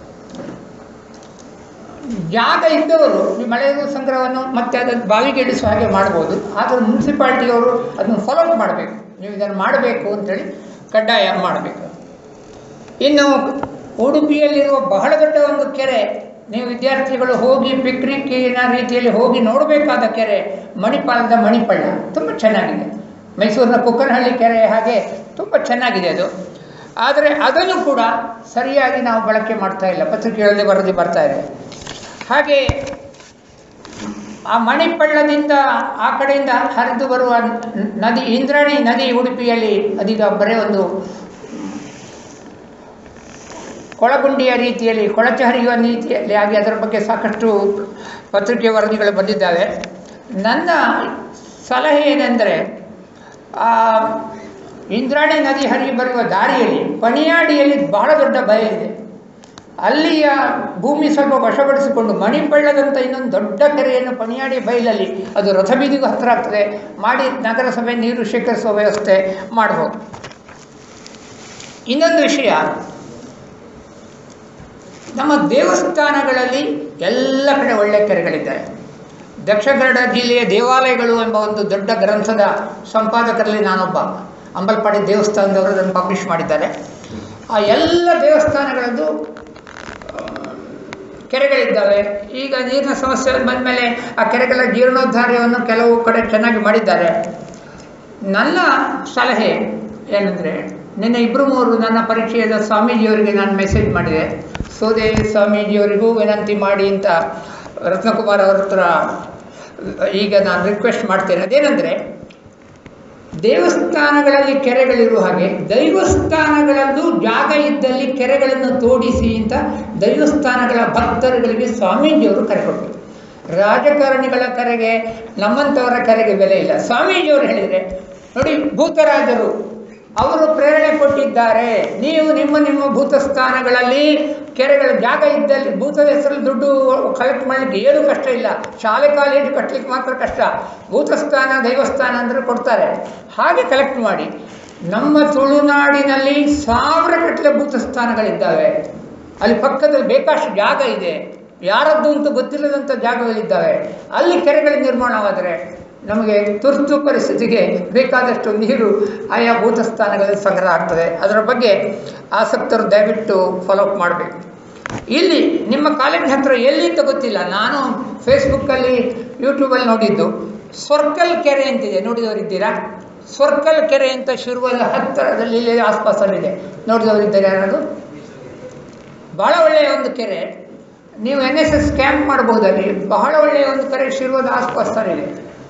ಜಾಗ ಇದ್ದವರು ಈ ಮಳೆ ನೀರು ಸಂಗ್ರಹವನ್ನು ಮತ್ತೆ ಅದನ್ನು ಬಾವಿಗೆ ಇಳಿಸುವ ಹಾಗೆ ಮಾಡ್ಬೋದು ಆದರೆ ಮುನ್ಸಿಪಾಲ್ಟಿಯವರು ಅದನ್ನು ಫಾಲೋ ಅಪ್ ಮಾಡಬೇಕು ನೀವು ಇದನ್ನು ಮಾಡಬೇಕು ಅಂತೇಳಿ ಕಡ್ಡಾಯ ಮಾಡಬೇಕು ಇನ್ನು ಉಡುಪಿಯಲ್ಲಿರುವ ಬಹಳ ದೊಡ್ಡ ಒಂದು ಕೆರೆ ನೀವು ವಿದ್ಯಾರ್ಥಿಗಳು ಹೋಗಿ ಪಿಕ್ನಿಕ್ಕಿನ ರೀತಿಯಲ್ಲಿ ಹೋಗಿ ನೋಡಬೇಕಾದ ಕೆರೆ ಮಣಿಪಾಲದ ಮಣಿಪಳ್ಳ ತುಂಬ ಚೆನ್ನಾಗಿದೆ ಮೈಸೂರಿನ ಕುಕ್ಕನಹಳ್ಳಿ ಕೆರೆ ಹಾಗೆ ತುಂಬ ಚೆನ್ನಾಗಿದೆ ಅದು ಆದರೆ ಅದನ್ನು ಕೂಡ ಸರಿಯಾಗಿ ನಾವು ಬಳಕೆ ಮಾಡ್ತಾ ಇಲ್ಲ ಪತ್ರಿಕೆಗಳಲ್ಲಿ ವರದಿ ಬರ್ತಾ ಇದೆ ಹಾಗೆ ಆ ಮಣಿಪಳ್ಳದಿಂದ ಆ ಕಡೆಯಿಂದ ಹರಿದು ಬರುವ ನ- ನದಿ ಇಂದ್ರಾಣಿ ನದಿ ಉಡುಪಿಯಲ್ಲಿ ಅದೀಗ ಬರೀ ಒಂದು ಕೊಳಗುಂಡಿಯ ರೀತಿಯಲ್ಲಿ ಕೊಳಚೆ ಹರಿಯುವ ರೀತಿಯಲ್ಲಿ ಆಗಿ ಅದರ ಬಗ್ಗೆ ಸಾಕಷ್ಟು ಪತ್ರಿಕೆ ವರದಿಗಳು ಬಂದಿದ್ದಾವೆ ನನ್ನ ಸಲಹೆ ಏನೆಂದರೆ ಆ ಇಂದ್ರಾಣಿ ನದಿ ಹರಿದು ಬರುವ ದಾರಿಯಲ್ಲಿ ಪಣಿಯಾಡಿಯಲ್ಲಿ ಬಹಳ ದೊಡ್ಡ ಬಯಲಿದೆ ಅಲ್ಲಿಯ ಭೂಮಿ ಸ್ವಲ್ಪ ವಶಪಡಿಸಿಕೊಂಡು ಮಣಿಪಳ್ಳದಂಥ ಇನ್ನೊಂದು ದೊಡ್ಡ ಕೆರೆಯನ್ನು ಪಣಿಯಾಡಿ ಬಯಲಲ್ಲಿ ಅದು ರಥಬೀದಿಗೂ ಹತ್ತಿರ ಆಗ್ತದೆ ಮಾಡಿ ನಗರಸಭೆ ನೀರು ಶೇಖರಿಸುವ ವ್ಯವಸ್ಥೆ ಮಾಡ್ಬೋದು ಇನ್ನೊಂದು ವಿಷಯ ನಮ್ಮ ದೇವಸ್ಥಾನಗಳಲ್ಲಿ ಎಲ್ಲ ಕಡೆ ಒಳ್ಳೆ ಕೆರೆಗಳಿದ್ದಾವೆ ದಕ್ಷಿಣ ಕನ್ನಡ ಜಿಲ್ಲೆಯ ದೇವಾಲಯಗಳು ಎಂಬ ಒಂದು ದೊಡ್ಡ ಗ್ರಂಥದ ಸಂಪಾದಕರಲ್ಲಿ ನಾನೊಬ್ಬ ಅಂಬಲ್ಪಾಡಿ ದೇವಸ್ಥಾನದವರು ಅದನ್ನು ಪಬ್ಲಿಷ್ ಮಾಡಿದ್ದಾರೆ ಆ ಎಲ್ಲ ದೇವಸ್ಥಾನಗಳದ್ದು ಆ, ಕೆರೆಗಳಿದ್ದಾವೆ ಈಗ ನೀರಿನ ಸಮಸ್ಯೆ ಬಂದ ಮೇಲೆ ಆ ಕೆರೆಗಳ ಜೀರ್ಣೋದ್ಧಾರವನ್ನು ಕೆಲವು ಕಡೆ ಚೆನ್ನಾಗಿ ಮಾಡಿದ್ದಾರೆ ನನ್ನ ಸಲಹೆ ಏನಂದರೆ ನಿನ್ನೆ ಇಬ್ಬರು ಮೂರು ನನ್ನ ಪರಿಚಯದ ಸ್ವಾಮೀಜಿಯವರಿಗೆ ನಾನು ಮೆಸೇಜ್ ಮಾಡಿದೆ ಸೋದೆ ಸ್ವಾಮೀಜಿಯವರಿಗೂ ವಿನಂತಿ ಮಾಡಿ ಅಂತ ರತ್ನಕುಮಾರ್ ಅವ್ರ ಹತ್ರ ಈಗ ನಾನು ರಿಕ್ವೆಸ್ಟ್ ಮಾಡ್ತೇನೆ ಅದೇನೆಂದರೆ ದೇವಸ್ಥಾನಗಳಲ್ಲಿ ಕೆರೆಗಳಿರುವ ಹಾಗೆ ದೈವಸ್ಥಾನಗಳಲ್ಲೂ ಜಾಗ ಇದ್ದಲ್ಲಿ ಕೆರೆಗಳನ್ನು ತೋಡಿಸಿ ಅಂತ ದೈವಸ್ಥಾನಗಳ ಭಕ್ತರುಗಳಿಗೆ ಸ್ವಾಮೀಜಿಯವರು ಕರೆ ಕೊಟ್ಟರು ರಾಜಕಾರಣಿಗಳ ಕರೆಗೆ ನಮ್ಮಂಥವರ ಕರೆಗೆ ಬೆಲೆ ಇಲ್ಲ ಸ್ವಾಮೀಜಿಯವರು ಹೇಳಿದರೆ ನೋಡಿ ಭೂತರಾಜರು ಅವರು ಪ್ರೇರಣೆ ಕೊಟ್ಟಿದ್ದಾರೆ ನೀವು ನಿಮ್ಮ ನಿಮ್ಮ ಭೂತ ಸ್ಥಾನಗಳಲ್ಲಿ ಕೆರೆಗಳ ಜಾಗ ಇದ್ದಲ್ಲಿ ಭೂತದ ಹೆಸರಲ್ಲಿ ದುಡ್ಡು ಕಲೆಕ್ಟ್ ಮಾಡಲಿಕ್ಕೆ ಏನೂ ಕಷ್ಟ ಇಲ್ಲ ಶಾಲೆ ಕಾಲೇಜು ಕಟ್ಟಲಿಕ್ಕೆ ಮಾತ್ರ ಕಷ್ಟ ಭೂತಸ್ಥಾನ ದೈವಸ್ಥಾನ ಅಂದರೆ ಕೊಡ್ತಾರೆ ಹಾಗೆ ಕಲೆಕ್ಟ್ ಮಾಡಿ ನಮ್ಮ ತುಳುನಾಡಿನಲ್ಲಿ ಸಾವಿರ ಗಟ್ಟಲೆ ಭೂತಸ್ಥಾನಗಳಿದ್ದಾವೆ ಅಲ್ಲಿ ಪಕ್ಕದಲ್ಲಿ ಬೇಕಷ್ಟು ಜಾಗ ಇದೆ ಯಾರದ್ದು ಅಂತ ಗೊತ್ತಿಲ್ಲದಂಥ ಜಾಗಗಳಿದ್ದಾವೆ ಅಲ್ಲಿ ಕೆರೆಗಳ ನಿರ್ಮಾಣವಾದರೆ ನಮಗೆ ತುರ್ತು ಪರಿಸ್ಥಿತಿಗೆ ಬೇಕಾದಷ್ಟು ನೀರು ಆಯಾ ಭೂತಸ್ಥಾನಗಳಲ್ಲಿ ಸಂಗ್ರಹ ಆಗ್ತದೆ ಅದರ ಬಗ್ಗೆ ಆಸಕ್ತರು ದಯವಿಟ್ಟು ಫಾಲೋ ಅಪ್ ಮಾಡಬೇಕು ಇಲ್ಲಿ ನಿಮ್ಮ ಕಾಲೇಜ್ ಹತ್ರ ಎಲ್ಲಿ ಅಂತ ಗೊತ್ತಿಲ್ಲ ನಾನು ಫೇಸ್ಬುಕ್ಕಲ್ಲಿ ಯೂಟ್ಯೂಬಲ್ಲಿ ನೋಡಿದ್ದು ಸ್ವರ್ಕಲ್ ಕೆರೆ ಅಂತಿದೆ ನೋಡಿದವರಿದ್ದೀರಾ ಸ್ವರ್ಕಲ್ ಕೆರೆ ಅಂತ ಶಿರುವಲ್ಲ ಹತ್ತಿರದಲ್ಲಿ ಇಲ್ಲಿ ಆಸ್ಪಾಸಲ್ಲಿದೆ ನೋಡಿದವರಿದ್ದಾರೆ ಯಾರಾದ್ರು ಬಹಳ ಒಳ್ಳೆಯ ಒಂದು ಕೆರೆ ನೀವು ಎನ್ ಎಸ್ ಎಸ್ ಕ್ಯಾಂಪ್ ಮಾಡಬಹುದಲ್ಲಿ ಬಹಳ ಒಳ್ಳೆಯ ಒಂದು ಕೆರೆ ಶಿರುವದ ಆಸ್ಪಾಸಲ್ಲಿದೆ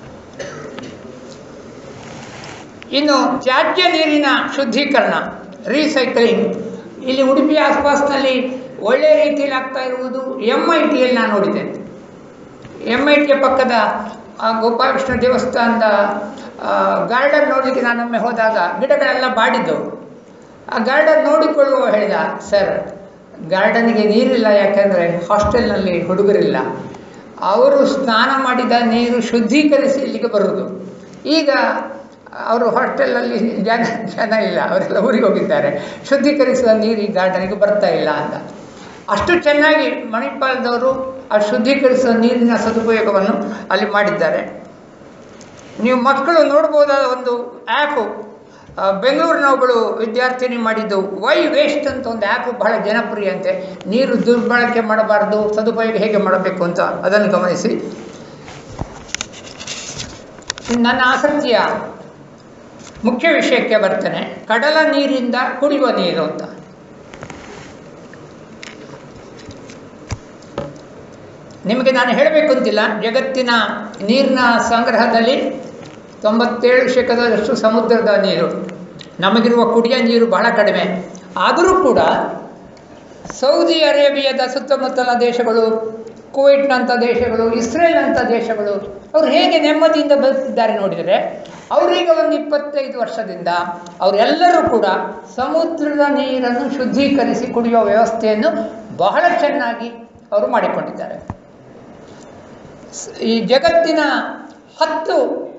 ಇನ್ನು ತ್ಯಾಜ್ಯ ನೀರಿನ ಶುದ್ಧೀಕರಣ ರೀಸೈಕ್ಲಿಂಗ್ ಇಲ್ಲಿ ಉಡುಪಿ ಆಸ್ಪಾಸ್ನಲ್ಲಿ ಒಳ್ಳೆಯ ರೀತಿಯಲ್ಲಿ ಆಗ್ತಾ ಇರುವುದು ಎಮ್ ಐ ಟಿಯಲ್ಲಿ ನಾನು ನೋಡಿದ್ದೇನೆ ಎಮ್ ಐ ಟಿಯ ಪಕ್ಕದ ಆ ಗೋಪಾಲಕೃಷ್ಣ ದೇವಸ್ಥಾನದ ಗಾರ್ಡನ್ ನೋಡಲಿಕ್ಕೆ ನಾನೊಮ್ಮೆ ಹೋದಾಗ ಗಿಡಗಳೆಲ್ಲ ಬಾಡಿದ್ದವು ಆ ಗಾರ್ಡನ್ ನೋಡಿಕೊಳ್ಳುವ ಹೇಳಿದ ಸರ್ ಗಾರ್ಡನ್ಗೆ ನೀರಿಲ್ಲ ಯಾಕೆಂದರೆ ಹಾಸ್ಟೆಲ್ನಲ್ಲಿ ಹುಡುಗರಿಲ್ಲ ಅವರು ಸ್ನಾನ ಮಾಡಿದ ನೀರು ಶುದ್ಧೀಕರಿಸಿ ಇಲ್ಲಿಗೆ ಬರುವುದು ಈಗ ಅವರು ಹಾಸ್ಟೆಲಲ್ಲಿ ಜನ ಜನ ಇಲ್ಲ ಅವರೆಲ್ಲ ಊರಿಗೆ ಹೋಗಿದ್ದಾರೆ ಶುದ್ಧೀಕರಿಸುವ ನೀರು ಈ ಗಾರ್ಡನ್ಗೆ ಬರ್ತಾ ಇಲ್ಲ ಅಂತ ಅಷ್ಟು ಚೆನ್ನಾಗಿ ಮಣಿಪಾಲದವರು ಆ ಶುದ್ಧೀಕರಿಸುವ ನೀರಿನ ಸದುಪಯೋಗವನ್ನು ಅಲ್ಲಿ ಮಾಡಿದ್ದಾರೆ ನೀವು ಮಕ್ಕಳು ನೋಡ್ಬೋದಾದ ಒಂದು ಆ್ಯಪು ಬೆಂಗಳೂರಿನ ಒಬ್ಬಳು ವಿದ್ಯಾರ್ಥಿನಿ ಮಾಡಿದ್ದು ವೈ ವೇಸ್ಟ್ ಅಂತ ಒಂದು ಆ್ಯಪು ಬಹಳ ಜನಪ್ರಿಯ ಅಂತೆ ನೀರು ದುರ್ಬಳಕೆ ಮಾಡಬಾರ್ದು ಸದುಪಯೋಗ ಹೇಗೆ ಮಾಡಬೇಕು ಅಂತ ಅದನ್ನು ಗಮನಿಸಿ ನನ್ನ ಆಸಕ್ತಿಯ ಮುಖ್ಯ ವಿಷಯಕ್ಕೆ ಬರ್ತೇನೆ ಕಡಲ ನೀರಿಂದ ಕುಡಿಯುವ ನೀರು ಅಂತ ನಿಮಗೆ ನಾನು ಹೇಳಬೇಕು ಅಂತಿಲ್ಲ ಜಗತ್ತಿನ ನೀರಿನ ಸಂಗ್ರಹದಲ್ಲಿ ತೊಂಬತ್ತೇಳು ಶೇಕಡದಷ್ಟು ಸಮುದ್ರದ ನೀರು ನಮಗಿರುವ ಕುಡಿಯ ನೀರು ಬಹಳ ಕಡಿಮೆ ಆದರೂ ಕೂಡ ಸೌದಿ ಅರೇಬಿಯಾದ ಸುತ್ತಮುತ್ತಲ ದೇಶಗಳು ಕುವೈಟ್ನಂಥ ದೇಶಗಳು ಇಸ್ರೇಲ್ನಂಥ ದೇಶಗಳು ಅವರು ಹೇಗೆ ನೆಮ್ಮದಿಯಿಂದ ಬದುಕಿದ್ದಾರೆ ನೋಡಿದರೆ ಅವರೀಗ ಒಂದು ಇಪ್ಪತ್ತೈದು ವರ್ಷದಿಂದ ಅವರೆಲ್ಲರೂ ಕೂಡ ಸಮುದ್ರದ ನೀರನ್ನು ಶುದ್ಧೀಕರಿಸಿ ಕುಡಿಯುವ ವ್ಯವಸ್ಥೆಯನ್ನು ಬಹಳ ಚೆನ್ನಾಗಿ ಅವರು ಮಾಡಿಕೊಂಡಿದ್ದಾರೆ ಈ ಜಗತ್ತಿನ ಹತ್ತು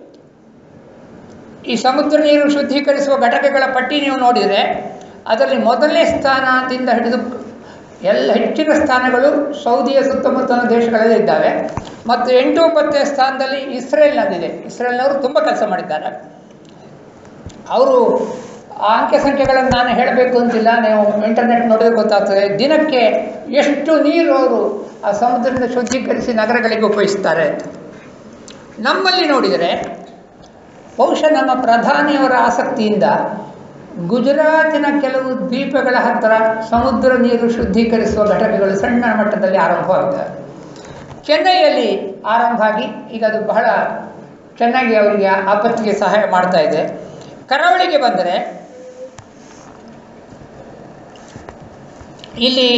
ಈ ಸಮುದ್ರ ನೀರು ಶುದ್ಧೀಕರಿಸುವ ಘಟಕಗಳ ಪಟ್ಟಿ ನೀವು ನೋಡಿದರೆ ಅದರಲ್ಲಿ ಮೊದಲನೇ ಸ್ಥಾನದಿಂದ ಹಿಡಿದು ಎಲ್ಲ ಹೆಚ್ಚಿನ ಸ್ಥಾನಗಳು ಸೌದಿಯ ಸುತ್ತಮುತ್ತಲ ದೇಶಗಳಲ್ಲಿ ಇದ್ದಾವೆ ಮತ್ತು ಎಂಟು ಒಂಬತ್ತನೇ ಸ್ಥಾನದಲ್ಲಿ ಇಸ್ರೇಲ್ನಲ್ಲಿದೆ ಇಸ್ರೇಲ್ನವರು ತುಂಬ ಕೆಲಸ ಮಾಡಿದ್ದಾರೆ ಅವರು ಆ ಅಂಕೆ ಸಂಖ್ಯೆಗಳನ್ನು ನಾನು ಹೇಳಬೇಕು ಅಂತಿಲ್ಲ ನೀವು ಇಂಟರ್ನೆಟ್ ನೋಡಿದ್ರೆ ಗೊತ್ತಾಗ್ತದೆ ದಿನಕ್ಕೆ ಎಷ್ಟು ನೀರು ಅವರು ಆ ಸಮುದ್ರದಿಂದ ಶುದ್ಧೀಕರಿಸಿ ನಗರಗಳಿಗೆ ಉಪಯೋಗಿಸ್ತಾರೆ ಅಂತ ನಮ್ಮಲ್ಲಿ ನೋಡಿದರೆ ಬಹುಶಃ ನಮ್ಮ ಪ್ರಧಾನಿಯವರ ಆಸಕ್ತಿಯಿಂದ ಗುಜರಾತಿನ ಕೆಲವು ದ್ವೀಪಗಳ ಹತ್ತಿರ ಸಮುದ್ರ ನೀರು ಶುದ್ಧೀಕರಿಸುವ ಘಟಕಗಳು ಸಣ್ಣ ಮಟ್ಟದಲ್ಲಿ ಆರಂಭವಾಗಿದೆ ಚೆನ್ನೈಯಲ್ಲಿ ಆರಂಭ ಆಗಿ ಈಗ ಅದು ಬಹಳ ಚೆನ್ನಾಗಿ ಅವರಿಗೆ ಆಪತ್ತಿಗೆ ಸಹಾಯ ಮಾಡ್ತಾ ಇದೆ ಕರಾವಳಿಗೆ ಬಂದರೆ ಇಲ್ಲಿ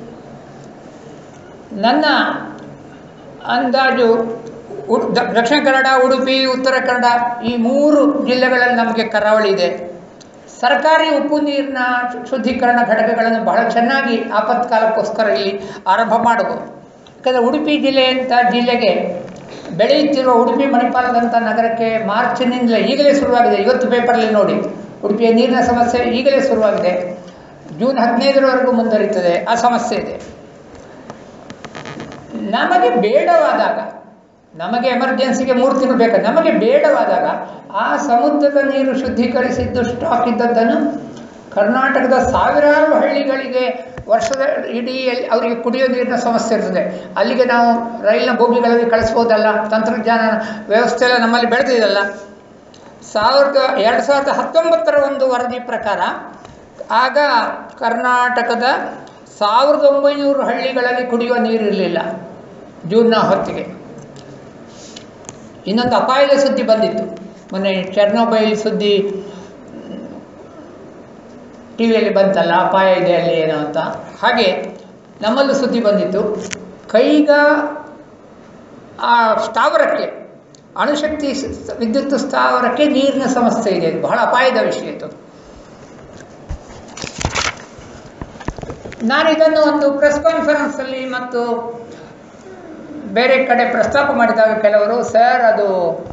ನನ್ನ ಅಂದಾಜು ಉಡ್ ದ- ದಕ್ಷಿಣ ಕನ್ನಡ ಉಡುಪಿ ಉತ್ತರ ಕನ್ನಡ ಈ ಮೂರು ಜಿಲ್ಲೆಗಳಲ್ಲಿ ನಮಗೆ ಕರಾವಳಿ ಇದೆ ಸರ್ಕಾರಿ ಉಪ್ಪು ನೀರಿನ ಶು- ಶುದ್ಧೀಕರಣ ಘಟಕಗಳನ್ನು ಬಹಳ ಚೆನ್ನಾಗಿ ಆಪತ್ಕಾಲಕ್ಕೋಸ್ಕರ ಇಲ್ಲಿ ಆರಂಭ ಮಾಡಬಹುದು ಯಾಕಂದರೆ ಉಡುಪಿ ಜಿಲ್ಲೆ ಅಂತ ಜಿಲ್ಲೆಗೆ ಬೆಳೆಯುತ್ತಿರುವ ಉಡುಪಿ ಮಣಿಪಾಲದಂಥ ನಗರಕ್ಕೆ ಮಾರ್ಚಿನಿಂದಲೇ ಈಗಲೇ ಶುರುವಾಗಿದೆ ಇವತ್ತು ಪೇಪರಲ್ಲಿ ನೋಡಿ ಉಡುಪಿಯ ನೀರಿನ ಸಮಸ್ಯೆ ಈಗಲೇ ಶುರುವಾಗಿದೆ ಜೂನ್ ಹದಿನೈದರವರೆಗೂ ಮುಂದುವರಿತದೆ ಆ ಸಮಸ್ಯೆ ಇದೆ ನಮಗೆ ಬೇಡವಾದಾಗ ನಮಗೆ ಎಮರ್ಜೆನ್ಸಿಗೆ ಮೂರು ತಿಂಗಳು ಬೇಕು ನಮಗೆ ಬೇಡವಾದಾಗ ಆ ಸಮುದ್ರದ ನೀರು ಶುದ್ಧೀಕರಿಸಿದ್ದು ಸ್ಟಾಕ್ ಇದ್ದದ್ದನ್ನು ಕರ್ನಾಟಕದ ಸಾವಿರಾರು ಹಳ್ಳಿಗಳಿಗೆ ವರ್ಷದ ಇಡೀ ಎಲ್- ಅವರಿಗೆ ಕುಡಿಯೋ ನೀರಿನ ಸಮಸ್ಯೆ ಇರ್ತದೆ ಅಲ್ಲಿಗೆ ನಾವು ರೈಲಿನ ಬೋಗಿಗಳಲ್ಲಿ ಕಳಿಸ್ಬೋದಲ್ಲ ತಂತ್ರಜ್ಞಾನ ವ್ಯವಸ್ಥೆ ಎಲ್ಲ ನಮ್ಮಲ್ಲಿ ಬೆಳೆದಿದೆಯಲ್ಲ ಸಾವಿರದ ಎರಡು ಸಾವಿರದ ಹತ್ತೊಂಬತ್ತರ ಒಂದು ವರದಿ ಪ್ರಕಾರ ಆಗ ಕರ್ನಾಟಕದ ಸಾವಿರದ ಒಂಬೈನೂರು ಹಳ್ಳಿಗಳಲ್ಲಿ ಕುಡಿಯುವ ನೀರು ಇರಲಿಲ್ಲ ಜೂನ್ನ ಹೊತ್ತಿಗೆ ಇನ್ನೊಂದು ಅಪಾಯದ ಸುದ್ದಿ ಬಂದಿತ್ತು ಮೊನ್ನೆ ಚೆರ್ನೋಬೈಲ್ ಸುದ್ದಿ ಟಿ ವಿಯಲ್ಲಿ ಬಂತಲ್ಲ ಅಪಾಯ ಇದೆ ಅಲ್ಲಿ ಏನೋ ಅಂತ ಹಾಗೆ ನಮ್ಮಲ್ಲೂ ಸುದ್ದಿ ಬಂದಿತ್ತು ಕೈಗಾ ಆ ಸ್ಥಾವರಕ್ಕೆ ಅಣುಶಕ್ತಿ ಸ- ವಿದ್ಯುತ್ ಸ್ಥಾವರಕ್ಕೆ ನೀರಿನ ಸಮಸ್ಯೆ ಇದೆ ಇದು ಬಹಳ ಅಪಾಯದ ವಿಷಯ ಇದು ನಾನು ಇದನ್ನು ಒಂದು ಪ್ರೆಸ್ ಕಾನ್ಫರೆನ್ಸಲ್ಲಿ ಮತ್ತು ಬೇರೆ ಕಡೆ ಪ್ರಸ್ತಾಪ ಮಾಡಿದಾಗ ಕೆಲವರು ಸರ್ ಅದು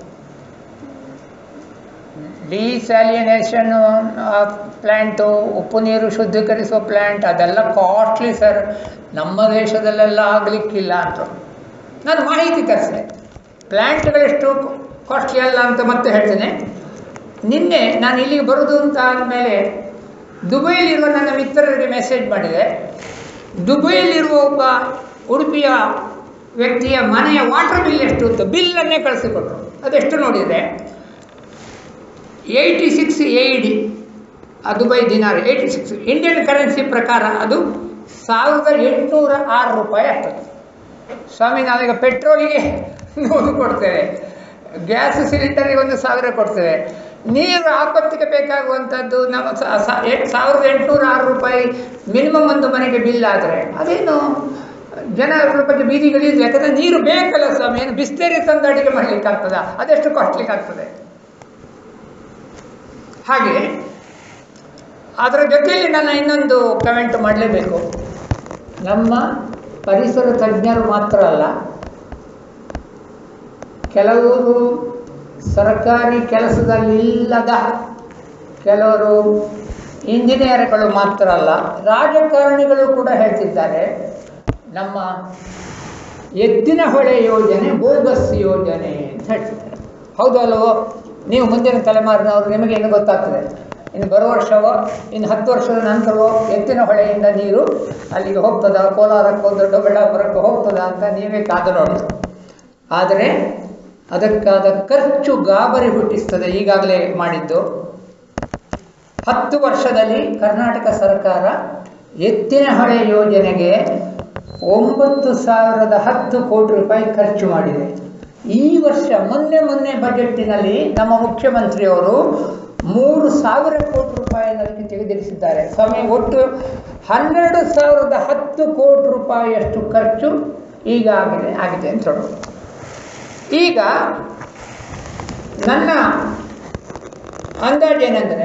ಡಿಸ್ಯಾಲಿನೇಷನ್ ಪ್ಲ್ಯಾಂಟು ಉಪ್ಪು ನೀರು ಶುದ್ಧೀಕರಿಸುವ ಪ್ಲ್ಯಾಂಟ್ ಅದೆಲ್ಲ ಕಾಸ್ಟ್ಲಿ ಸರ್ ನಮ್ಮ ದೇಶದಲ್ಲೆಲ್ಲ ಆಗಲಿಕ್ಕಿಲ್ಲ ಅಂತ ನಾನು ಮಾಹಿತಿ ತರಿಸಿದೆ ಪ್ಲ್ಯಾಂಟ್ಗಳೆಷ್ಟು ಕಾಸ್ಟ್ಲಿ ಅಲ್ಲ ಅಂತ ಮತ್ತೆ ಹೇಳ್ತೇನೆ ನಿನ್ನೆ ನಾನು ಇಲ್ಲಿಗೆ ಬರೋದು ಅಂತ ಆದಮೇಲೆ ದುಬೈಲಿರುವ ನನ್ನ ಮಿತ್ರರಿಗೆ ಮೆಸೇಜ್ ಮಾಡಿದೆ ದುಬೈಲಿರುವ ಒಬ್ಬ ಉಡುಪಿಯ ವ್ಯಕ್ತಿಯ ಮನೆಯ ವಾಟರ್ ಬಿಲ್ ಎಷ್ಟು ಅಂತ ಬಿಲ್ಲನ್ನೇ ಕಳಿಸಿಕೊಟ್ರು ಅದೆಷ್ಟು ನೋಡಿದರೆ ಏಯ್ಟಿ ಸಿಕ್ಸ್ ಎ ಡಿ ಆ Dubai dinar eighty six Indian currency ಪ್ರಕಾರ ಅದು ಸಾವಿರದ ಎಂಟುನೂರ ಆರು ರೂಪಾಯಿ ಆಗ್ತದೆ ಸ್ವಾಮಿ ನಾವೀಗ ಪೆಟ್ರೋಲಿಗೆ ನೂರು ಕೊಡ್ತೇವೆ ಗ್ಯಾಸ್ ಸಿಲಿಂಡರಿಗೆ ಒಂದು ಸಾವಿರ ಕೊಡ್ತೇವೆ ನೀರು ಆಪತ್ತಿಗೆ ಬೇಕಾಗುವಂಥದ್ದು ನಮ್ಮ ಸ- ಸ- ಎ- ಸಾವಿರದ ಎಂಟುನೂರ ಆರು ರೂಪಾಯಿ ಮಿನಿಮಮ್ ಒಂದು ಮನೆಗೆ ಬಿಲ್ ಆದರೆ ಅದೇನು ಜನ ಅದ್ರ ಬಗ್ಗೆ ಬೀದಿಗಳಿದ್ದು ಯಾಕಂದರೆ ನೀರು ಬೇಕಲ್ಲ ಸ್ವಾಮಿ ಏನು ಬಿಸ್ಲೇರಿ ತಂದು ಅಡಿಗೆ ಮಾಡಲಿಕ್ಕೆ ಆಗ್ತದ ಅದೆಷ್ಟು ಕಾಸ್ಟ್ಲಿಕ್ಕೆ ಆಗ್ತದೆ ಹಾಗೆ ಅದರ ಜೊತೆಯಲ್ಲಿ ನಾನು ಇನ್ನೊಂದು ಕಮೆಂಟ್ ಮಾಡಲೇಬೇಕು ನಮ್ಮ ಪರಿಸರ ತಜ್ಞರು ಮಾತ್ರ ಅಲ್ಲ ಕೆಲವರು ಸರ್ಕಾರಿ ಕೆಲಸದಲ್ಲಿಲ್ಲದ ಕೆಲವರು ಇಂಜಿನಿಯರ್ಗಳು ಮಾತ್ರ ಅಲ್ಲ ರಾಜಕಾರಣಿಗಳು ಕೂಡ ಹೇಳ್ತಿದ್ದಾರೆ ನಮ್ಮ ಎತ್ತಿನ ಹೊಳೆ ಯೋಜನೆ ಬೋಗಸ್ ಯೋಜನೆ ಅಂತ ಹೇಳ್ತಿದ್ದಾರೆ ಹೌದು ಅಲ್ಲವೋ ನೀವು ಮುಂದಿನ ತಲೆಮಾರಿನವರು ನಿಮಗೆ ಇನ್ನು ಗೊತ್ತಾಗ್ತದೆ ಇನ್ನು ಬರೋ ವರ್ಷವೋ ಇನ್ನು ಹತ್ತು ವರ್ಷದ ನಂತರವೋ ಎತ್ತಿನ ಹೊಳೆಯಿಂದ ನೀರು ಅಲ್ಲಿಗೆ ಹೋಗ್ತದ ಕೋಲಾರಕ್ಕೋ ದೊಡ್ಡಬಳ್ಳಾಪುರಕ್ಕೋ ಹೋಗ್ತದ ಅಂತ ನೀವೇ ಕಾದು ನೋಡಿ ಆದರೆ ಅದಕ್ಕಾದ ಖರ್ಚು ಗಾಬರಿ ಹುಟ್ಟಿಸ್ತದೆ ಈಗಾಗಲೇ ಮಾಡಿದ್ದು ಹತ್ತು ವರ್ಷದಲ್ಲಿ ಕರ್ನಾಟಕ ಸರ್ಕಾರ ಎತ್ತಿನ ಹೊಳೆ ಯೋಜನೆಗೆ ಒಂಬತ್ತು ಸಾವಿರದ ಹತ್ತು ಕೋಟಿ ರೂಪಾಯಿ ಖರ್ಚು ಮಾಡಿದೆ ಈ ವರ್ಷ ಮೊನ್ನೆ ಮೊನ್ನೆ ಬಜೆಟ್ಟಿನಲ್ಲಿ ನಮ್ಮ ಮುಖ್ಯಮಂತ್ರಿಯವರು ಮೂರು ಸಾವಿರ ಕೋಟಿ ರೂಪಾಯಿನಲ್ಲಿ ತೆಗೆದಿರಿಸಿದ್ದಾರೆ ಸ್ವಾಮಿ ಒಟ್ಟು ಹನ್ನೆರಡು ಸಾವಿರದ ಹತ್ತು ಕೋಟಿ ರೂಪಾಯಿಯಷ್ಟು ಖರ್ಚು ಈಗ ಆಗಿದೆ ಆಗಿದೆ ಅಂತ ಹೇಳೋದು ಈಗ ನನ್ನ ಅಂದಾಜೇನೆಂದರೆ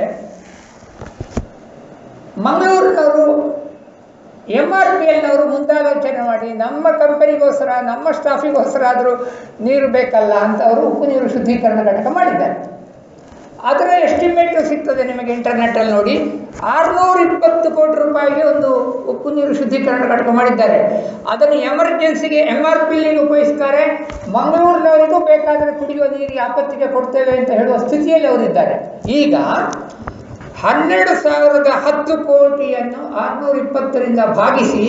ಮಂಗಳೂರಿನವರು ಎಮ್ ಆರ್ ಪಿ ಎಲ್ನವರು ಮುಂದಾಲೋಚನೆ ಮಾಡಿ ನಮ್ಮ ಕಂಪನಿಗೋಸ್ಕರ ನಮ್ಮ ಸ್ಟಾಫಿಗೋಸ್ಕರ ಆದರೂ ನೀರು ಬೇಕಲ್ಲ ಅಂತ ಅವರು ಉಪ್ಪು ನೀರು ಶುದ್ಧೀಕರಣ ಘಟಕ ಮಾಡಿದ್ದಾರೆ ಅದರ ಎಸ್ಟಿಮೇಟು ಸಿಗ್ತದೆ ನಿಮಗೆ ಇಂಟರ್ನೆಟ್ಟಲ್ಲಿ ನೋಡಿ ಆರುನೂರ ಇಪ್ಪತ್ತು ಕೋಟಿ ರೂಪಾಯಿಗೆ ಒಂದು ಉಪ್ಪು ನೀರು ಶುದ್ಧೀಕರಣ ಘಟಕ ಮಾಡಿದ್ದಾರೆ ಅದನ್ನು ಎಮರ್ಜೆನ್ಸಿಗೆ ಎಮ್ ಆರ್ ಪಿಲಿ ಉಪಯೋಗಿಸ್ತಾರೆ ಮಂಗಳೂರಿನವರಿಗೂ ಬೇಕಾದರೆ ಕುಡಿಯುವ ನೀರಿಗೆ ಆಪತ್ತಿಗೆ ಕೊಡ್ತೇವೆ ಅಂತ ಹೇಳುವ ಸ್ಥಿತಿಯಲ್ಲಿ ಅವರಿದ್ದಾರೆ ಈಗ ಹನ್ನೆರಡು ಸಾವಿರದ ಹತ್ತು ಕೋಟಿಯನ್ನು ಆರುನೂರ ಇಪ್ಪತ್ತರಿಂದ ಭಾಗಿಸಿ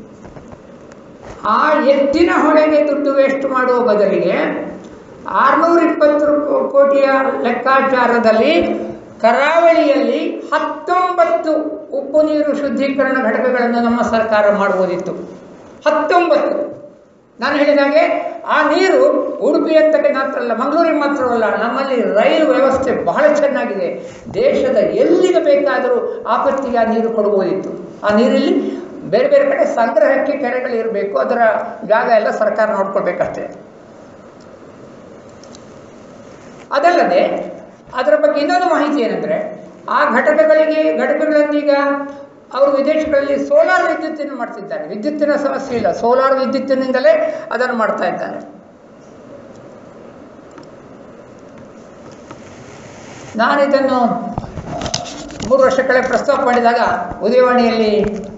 ಆ ಎತ್ತಿನ ಹೊಳೆಗೆ ದುಡ್ಡು ವೇಸ್ಟ್ ಮಾಡುವ ಬದಲಿಗೆ ಆರುನೂರ ಇಪ್ಪತ್ತು ರು- ಕೋಟಿಯ ಲೆಕ್ಕಾಚಾರದಲ್ಲಿ ಕರಾವಳಿಯಲ್ಲಿ ಹತ್ತೊಂಬತ್ತು ಉಪ್ಪು ನೀರು ಶುದ್ಧೀಕರಣ ಘಟಕಗಳನ್ನು ನಮ್ಮ ಸರ್ಕಾರ ಮಾಡುವುದಿತ್ತು ಹತ್ತೊಂಬತ್ತು ನಾನು ಹೇಳಿದಾಗೆ ಆ ನೀರು ಉಡುಪಿ ಅಂತಕ್ಕೆ ಮಾತ್ರ ಅಲ್ಲ ಮಂಗಳೂರಿಗೆ ಮಾತ್ರವಲ್ಲ ನಮ್ಮಲ್ಲಿ ರೈಲು ವ್ಯವಸ್ಥೆ ಬಹಳ ಚೆನ್ನಾಗಿದೆ ದೇಶದ ಎಲ್ಲಿಗೆ ಬೇಕಾದರೂ ಆಪತ್ತಿಗೆ ಆ ನೀರು ಕೊಡಬಹುದಿತ್ತು ಆ ನೀರಲ್ಲಿ ಬೇರೆ ಬೇರೆ ಕಡೆ ಸಂಗ್ರಹಕ್ಕೆ ಕೆರೆಗಳು ಇರಬೇಕು ಅದರ ಜಾಗ ಎಲ್ಲ ಸರ್ಕಾರ ನೋಡ್ಕೊಳ್ಬೇಕಷ್ಟೇ ಅದಲ್ಲದೆ ಅದರ ಬಗ್ಗೆ ಇನ್ನೊಂದು ಮಾಹಿತಿ ಏನಂದರೆ ಆ ಘಟಕಗಳಿಗೆ ಘಟಕಗಳನ್ನೀಗ ಅವರು ವಿದೇಶಗಳಲ್ಲಿ ಸೋಲಾರ್ ವಿದ್ಯುತ್ತನ್ನು ಮಾಡ್ತಿದ್ದಾರೆ ವಿದ್ಯುತ್ತಿನ ಸಮಸ್ಯೆ ಇಲ್ಲ ಸೋಲಾರ್ ವಿದ್ಯುತ್ತಿನಿಂದಲೇ ಅದನ್ನು ಮಾಡ್ತಾ ಇದ್ದಾರೆ ನಾನು ಇದನ್ನು ಮೂರು ವರ್ಷ ಕೆಳಗೆ ಪ್ರಸ್ತಾಪ ಮಾಡಿದಾಗ ಉದಯವಾಣಿಯಲ್ಲಿ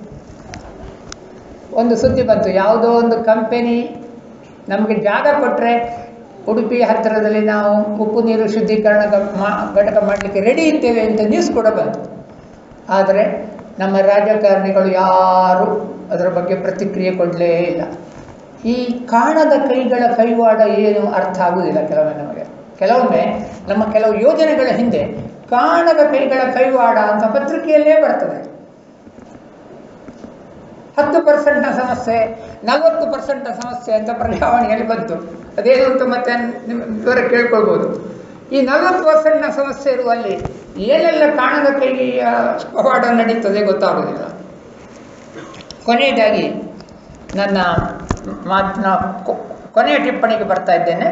ಒಂದು ಸುದ್ದಿ ಬಂತು ಯಾವುದೋ ಒಂದು ಕಂಪೆನಿ ನಮಗೆ ಜಾಗ ಕೊಟ್ಟರೆ ಉಡುಪಿ ಹತ್ತಿರದಲ್ಲಿ ನಾವು ಉಪ್ಪು ನೀರು ಶುದ್ಧೀಕರಣ ಘ- ಮಾ- ಘಟಕ ಮಾಡಲಿಕ್ಕೆ ರೆಡಿ ಇದ್ದೇವೆ ಅಂತ ನ್ಯೂಸ್ ಕೂಡ ಬಂತು ಆದರೆ ನಮ್ಮ ರಾಜಕಾರಣಿಗಳು ಯಾರು ಅದರ ಬಗ್ಗೆ ಪ್ರತಿಕ್ರಿಯೆ ಕೊಡಲೇ ಇಲ್ಲ ಈ ಕಾಣದ ಕೈಗಳ ಕೈವಾಡ ಏನು ಅರ್ಥ ಆಗುವುದಿಲ್ಲ ಕೆಲವೊಮ್ಮೆ ನಮಗೆ ಕೆಲವೊಮ್ಮೆ ನಮ್ಮ ಕೆಲವು ಯೋಜನೆಗಳ ಹಿಂದೆ ಕಾಣದ ಕೈಗಳ ಕೈವಾಡ ಅಂತ ಪತ್ರಿಕೆಯಲ್ಲೇ ಬರ್ತದೆ ಹತ್ತು ಪರ್ಸೆಂಟ್ನ ಸಮಸ್ಯೆ ನಲವತ್ತು ಪರ್ಸೆಂಟ್ನ ಸಮಸ್ಯೆ ಅಂತ ಪ್ರಜಾವಾಣಿಯಲ್ಲಿ ಬಂತು ಅದೇನು ಅಂತ ಮತ್ತೆ ನಿಮ್ಮ ವಿವರ ಕೇಳ್ಕೊಳ್ಬೋದು ಈ ನಲವತ್ತು ಪರ್ಸೆಂಟ್ನ ಸಮಸ್ಯೆ ಇರುವಲ್ಲಿ ಏನೆಲ್ಲ ಕಾಣದ ಕೈಯ ಪವಾಡ ನಡೀತದೆ ಗೊತ್ತಾಗೋದಿಲ್ಲ ಕೊನೆಯದಾಗಿ ನನ್ನ ಮಾತಿನ ಕೊ- ಕೊನೆಯ ಟಿಪ್ಪಣಿಗೆ ಬರ್ತಾ ಇದ್ದೇನೆ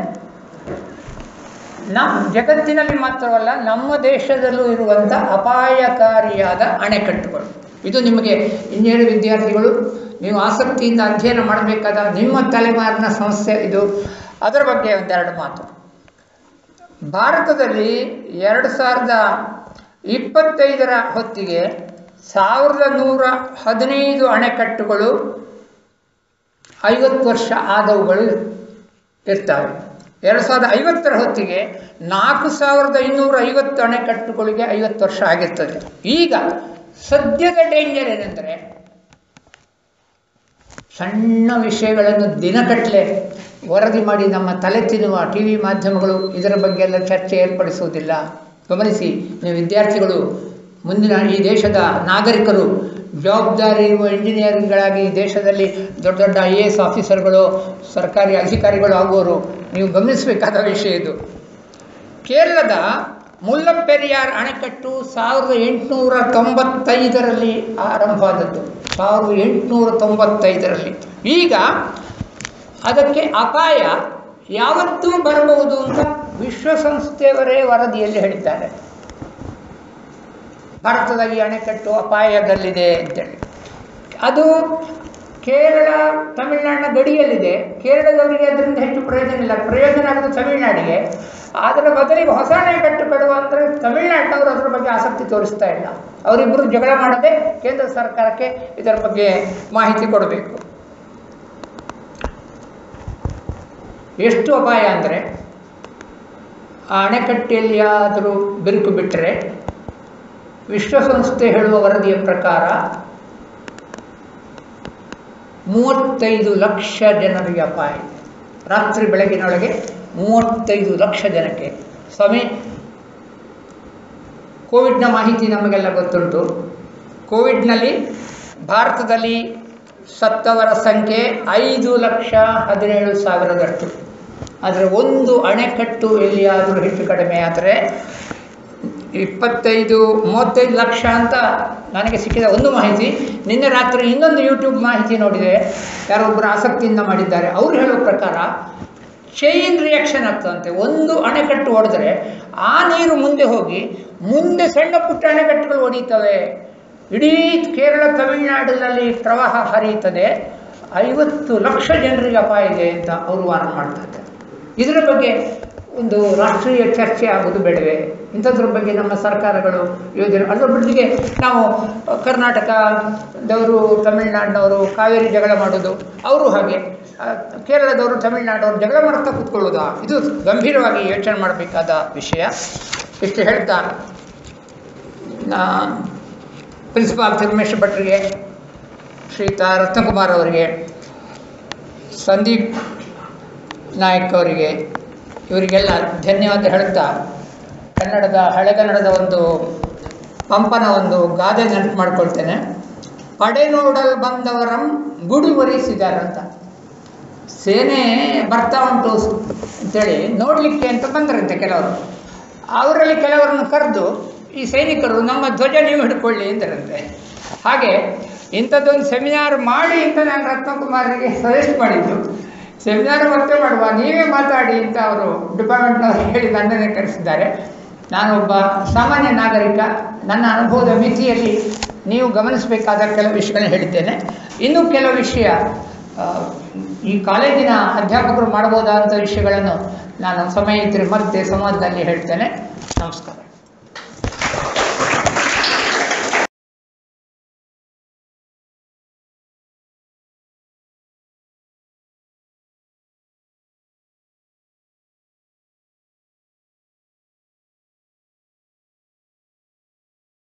ನಮ್ಮ ಜಗತ್ತಿನಲ್ಲಿ ಮಾತ್ರವಲ್ಲ ನಮ್ಮ ದೇಶದಲ್ಲೂ ಇರುವಂಥ ಅಪಾಯಕಾರಿಯಾದ ಅಣೆಕಟ್ಟುಗಳು ಇದು ನಿಮಗೆ ಇಂಜಿನಿಯರಿಂಗ್ ವಿದ್ಯಾರ್ಥಿಗಳು ನೀವು ಆಸಕ್ತಿಯಿಂದ ಅಧ್ಯಯನ ಮಾಡಬೇಕಾದ ನಿಮ್ಮ ತಲೆಮಾರಿನ ಸಮಸ್ಯೆ ಇದು ಅದರ ಬಗ್ಗೆ ಒಂದೆರಡು ಮಾತು ಭಾರತದಲ್ಲಿ ಎರಡು ಸಾವಿರದ ಇಪ್ಪತ್ತೈದರ ಹೊತ್ತಿಗೆ ಸಾವಿರದ ನೂರ ಹದಿನೈದು ಅಣೆಕಟ್ಟುಗಳು ಐವತ್ತು ವರ್ಷ ಆದವುಗಳು ಇರ್ತವೆ ಎರಡು ಸಾವಿರದ ಐವತ್ತರ ಹೊತ್ತಿಗೆ ನಾಲ್ಕು ಸಾವಿರದ ಇನ್ನೂರ ಐವತ್ತು ಅಣೆಕಟ್ಟುಗಳಿಗೆ ಐವತ್ತು ವರ್ಷ ಆಗಿರ್ತದೆ ಈಗ ಸದ್ಯದ ಡೇಂಜರ್ ಏನೆಂದರೆ ಸಣ್ಣ ವಿಷಯಗಳನ್ನು ದಿನಗಟ್ಟಲೆ ವರದಿ ಮಾಡಿ ನಮ್ಮ ತಲೆ ತಿನ್ನುವ ಟಿ ವಿ ಮಾಧ್ಯಮಗಳು ಇದರ ಬಗ್ಗೆ ಎಲ್ಲ ಚರ್ಚೆ ಏರ್ಪಡಿಸುವುದಿಲ್ಲ ಗಮನಿಸಿ ನೀವು ವಿದ್ಯಾರ್ಥಿಗಳು ಮುಂದಿನ ಈ ದೇಶದ ನಾಗರಿಕರು ಜವಾಬ್ದಾರಿ ಇರುವ ಇಂಜಿನಿಯರಿಂಗ್ಗಳಾಗಿ ಈ ದೇಶದಲ್ಲಿ ದೊಡ್ಡ ದೊಡ್ಡ ಐ ಎ ಎಸ್ ಆಫೀಸರ್ಗಳು ಸರ್ಕಾರಿ ಅಧಿಕಾರಿಗಳು ಆಗುವವರು ನೀವು ಗಮನಿಸಬೇಕಾದ ವಿಷಯ ಇದು ಕೇರಳದ ಮುಲ್ಲಪೆರಿಯಾರ್ ಅಣೆಕಟ್ಟು ಸಾವಿರದ ಎಂಟುನೂರ ತೊಂಬತ್ತೈದರಲ್ಲಿ ಆರಂಭವಾದದ್ದು ಸಾವಿರದ ಎಂಟುನೂರ ತೊಂಬತ್ತೈದರಲ್ಲಿ ಈಗ ಅದಕ್ಕೆ ಅಪಾಯ ಯಾವತ್ತೂ ಬರಬಹುದು ಅಂತ ವಿಶ್ವಸಂಸ್ಥೆಯವರೇ ವರದಿಯಲ್ಲಿ ಹೇಳಿದ್ದಾರೆ ಭಾರತದ ಈ ಅಣೆಕಟ್ಟು ಅಪಾಯದಲ್ಲಿದೆ ಅಂತೇಳಿ ಅದು ಕೇರಳ ತಮಿಳುನಾಡಿನ ಗಡಿಯಲ್ಲಿದೆ ಕೇರಳದವರಿಗೆ ಅದರಿಂದ ಹೆಚ್ಚು ಪ್ರಯೋಜನ ಇಲ್ಲ ಪ್ರಯೋಜನ ಆಗೋದು ತಮಿಳುನಾಡಿಗೆ ಅದರ ಬದಲಿಗೆ ಹೊಸ ಅಣೆಕಟ್ಟು ಕಡುವ ಅಂದರೆ ತಮಿಳುನಾಡಿನವರು ಅದರ ಬಗ್ಗೆ ಆಸಕ್ತಿ ತೋರಿಸ್ತಾ ಇಲ್ಲ ಅವರಿಬ್ಬರು ಜಗಳ ಮಾಡದೆ ಕೇಂದ್ರ ಸರ್ಕಾರಕ್ಕೆ ಇದರ ಬಗ್ಗೆ ಮಾಹಿತಿ ಕೊಡಬೇಕು ಎಷ್ಟು ಅಪಾಯ ಅಂದರೆ ಆ ಅಣೆಕಟ್ಟೆಯಲ್ಲಿಯಾದರೂ ಬಿರುಕು ಬಿಟ್ಟರೆ ವಿಶ್ವಸಂಸ್ಥೆ ಹೇಳುವ ವರದಿಯ ಪ್ರಕಾರ ಮೂವತ್ತೈದು ಲಕ್ಷ ಜನರಿಗೆ ಅಪಾಯ ಇದೆ ರಾತ್ರಿ ಬೆಳಗಿನೊಳಗೆ ಮೂವತ್ತೈದು ಲಕ್ಷ ಜನಕ್ಕೆ ಸ್ವಾಮಿ ಕೋವಿಡ್ನ ಮಾಹಿತಿ ನಮಗೆಲ್ಲ ಗೊತ್ತುಂಟು ಕೋವಿಡ್ನಲ್ಲಿ ಭಾರತದಲ್ಲಿ ಸತ್ತವರ ಸಂಖ್ಯೆ ಐದು ಲಕ್ಷ ಹದಿನೇಳು ಸಾವಿರದಷ್ಟು ಆದರೆ ಒಂದು ಅಣೆಕಟ್ಟು ಎಲ್ಲಿಯಾದರೂ ಹೆಚ್ಚು ಕಡಿಮೆ ಆದರೆ ಇಪ್ಪತ್ತೈದು ಮೂವತ್ತೈದು ಲಕ್ಷ ಅಂತ ನನಗೆ ಸಿಕ್ಕಿದ ಒಂದು ಮಾಹಿತಿ ನಿನ್ನೆ ರಾತ್ರಿ ಇನ್ನೊಂದು ಯೂಟ್ಯೂಬ್ ಮಾಹಿತಿ ನೋಡಿದೆ ಯಾರೊಬ್ಬರು ಆಸಕ್ತಿಯಿಂದ ಮಾಡಿದ್ದಾರೆ ಅವರು ಹೇಳೋ ಪ್ರಕಾರ ಚೈನ್ ರಿಯಾಕ್ಷನ್ ಆಗ್ತದಂತೆ ಒಂದು ಅಣೆಕಟ್ಟು ಹೊಡೆದ್ರೆ ಆ ನೀರು ಮುಂದೆ ಹೋಗಿ ಮುಂದೆ ಸಣ್ಣ ಪುಟ್ಟ ಅಣೆಕಟ್ಟುಗಳು ಹೊಡೀತವೆ ಇಡೀ ಕೇರಳ ತಮಿಳುನಾಡಿನಲ್ಲಿ ಪ್ರವಾಹ ಹರಿಯುತ್ತದೆ ಐವತ್ತು ಲಕ್ಷ ಜನರಿಗೆ ಅಪಾಯ ಇದೆ ಅಂತ ಅವರು ವಾರ್ನ್ ಮಾಡ್ತಾ ಇದ್ದಾರೆ ಇದರ ಬಗ್ಗೆ ಒಂದು ರಾಷ್ಟ್ರೀಯ ಚರ್ಚೆ ಆಗೋದು ಬೇಡವೇ ಇಂಥದ್ರ ಬಗ್ಗೆ ನಮ್ಮ ಸರ್ಕಾರಗಳು ಯೋಜನೆ ಅದರ ಬದಲಿಗೆ ನಾವು ಕರ್ನಾಟಕದವರು ತಮಿಳುನಾಡಿನವರು ಕಾವೇರಿ ಜಗಳ ಮಾಡೋದು ಅವರು ಹಾಗೆ ಆ, ಕೇರಳದವರು ತಮಿಳುನಾಡವರು ಜಗಳ ಮಾಡ್ತಾ ಕೂತ್ಕೊಳ್ಳೋದಾ ಇದು ಗಂಭೀರವಾಗಿ ಯೋಚನೆ ಮಾಡಬೇಕಾದ ವಿಷಯ ಇಷ್ಟು ಹೇಳ್ತಾ ನಾ ಪ್ರಿನ್ಸಿಪಾಲ್ ತಿರುಮೇಶ್ ಭಟ್ರಿಗೆ ಶ್ರೀಯುತ ರತ್ನಕುಮಾರ್ ಅವರಿಗೆ ಸಂದೀಪ್ ನಾಯಕ್ ಅವರಿಗೆ ಇವರಿಗೆಲ್ಲ ಧನ್ಯವಾದ ಹೇಳ್ತಾ ಕನ್ನಡದ ಹಳೆಗನ್ನಡದ ಒಂದು ಪಂಪನ ಒಂದು ಗಾದೆ ನೆನಪು ಮಾಡ್ಕೊಳ್ತೇನೆ ಪಡೆ ನೋಡಲು ಬಂದವರಂ ಗುಡಿವರಿಸಿದಾರಂತ ಸೇನೆ ಬರ್ತಾ ಉಂಟು ಅಂತೇಳಿ ನೋಡಲಿಕ್ಕೆ ಅಂತ ಬಂದರಂತೆ ಕೆಲವರು ಅವರಲ್ಲಿ ಕೆಲವರನ್ನು ಕರೆದು ಈ ಸೈನಿಕರು ನಮ್ಮ ಧ್ವಜ ನೀವು ಹಿಡ್ಕೊಳ್ಳಿ ಎಂದರಂತೆ ಹಾಗೆ ಇಂಥದ್ದೊಂದು ಸೆಮಿನಾರ್ ಮಾಡಿ ಅಂತ ನಾನು ರತ್ನಕುಮಾರಿಗೆ ಸಜೆಸ್ಟ್ ಮಾಡಿದ್ದು ಸೆಮಿನಾರ್ ಮತ್ತೆ ಮಾಡುವ ನೀವೇ ಮಾತಾಡಿ ಅಂತ ಅವರು ಡಿಪಾರ್ಟ್ಮೆಂಟ್ನವರು ಹೇಳಿ ನನ್ನನ್ನೇ ಕರೆಸಿದ್ದಾರೆ ನಾನೊಬ್ಬ ಸಾಮಾನ್ಯ ನಾಗರಿಕ ನನ್ನ ಅನುಭವದ ಮಿತಿಯಲ್ಲಿ ನೀವು ಗಮನಿಸಬೇಕಾದ ಕೆಲವು ವಿಷಯಗಳನ್ನ ಹೇಳಿದ್ದೇನೆ ಇನ್ನೂ ಕೆಲವು ವಿಷಯ ಆ, ಈ ಕಾಲೇಜಿನ ಅಧ್ಯಾಪಕರು ಮಾಡಬಹುದಾದಂಥ ವಿಷಯಗಳನ್ನು ನಾನು ಸಮಯ ಇದ್ದರೆ ಮತ್ತೆ ಸಂವಾದದಲ್ಲಿ ಹೇಳ್ತೇನೆ ನಮಸ್ಕಾರ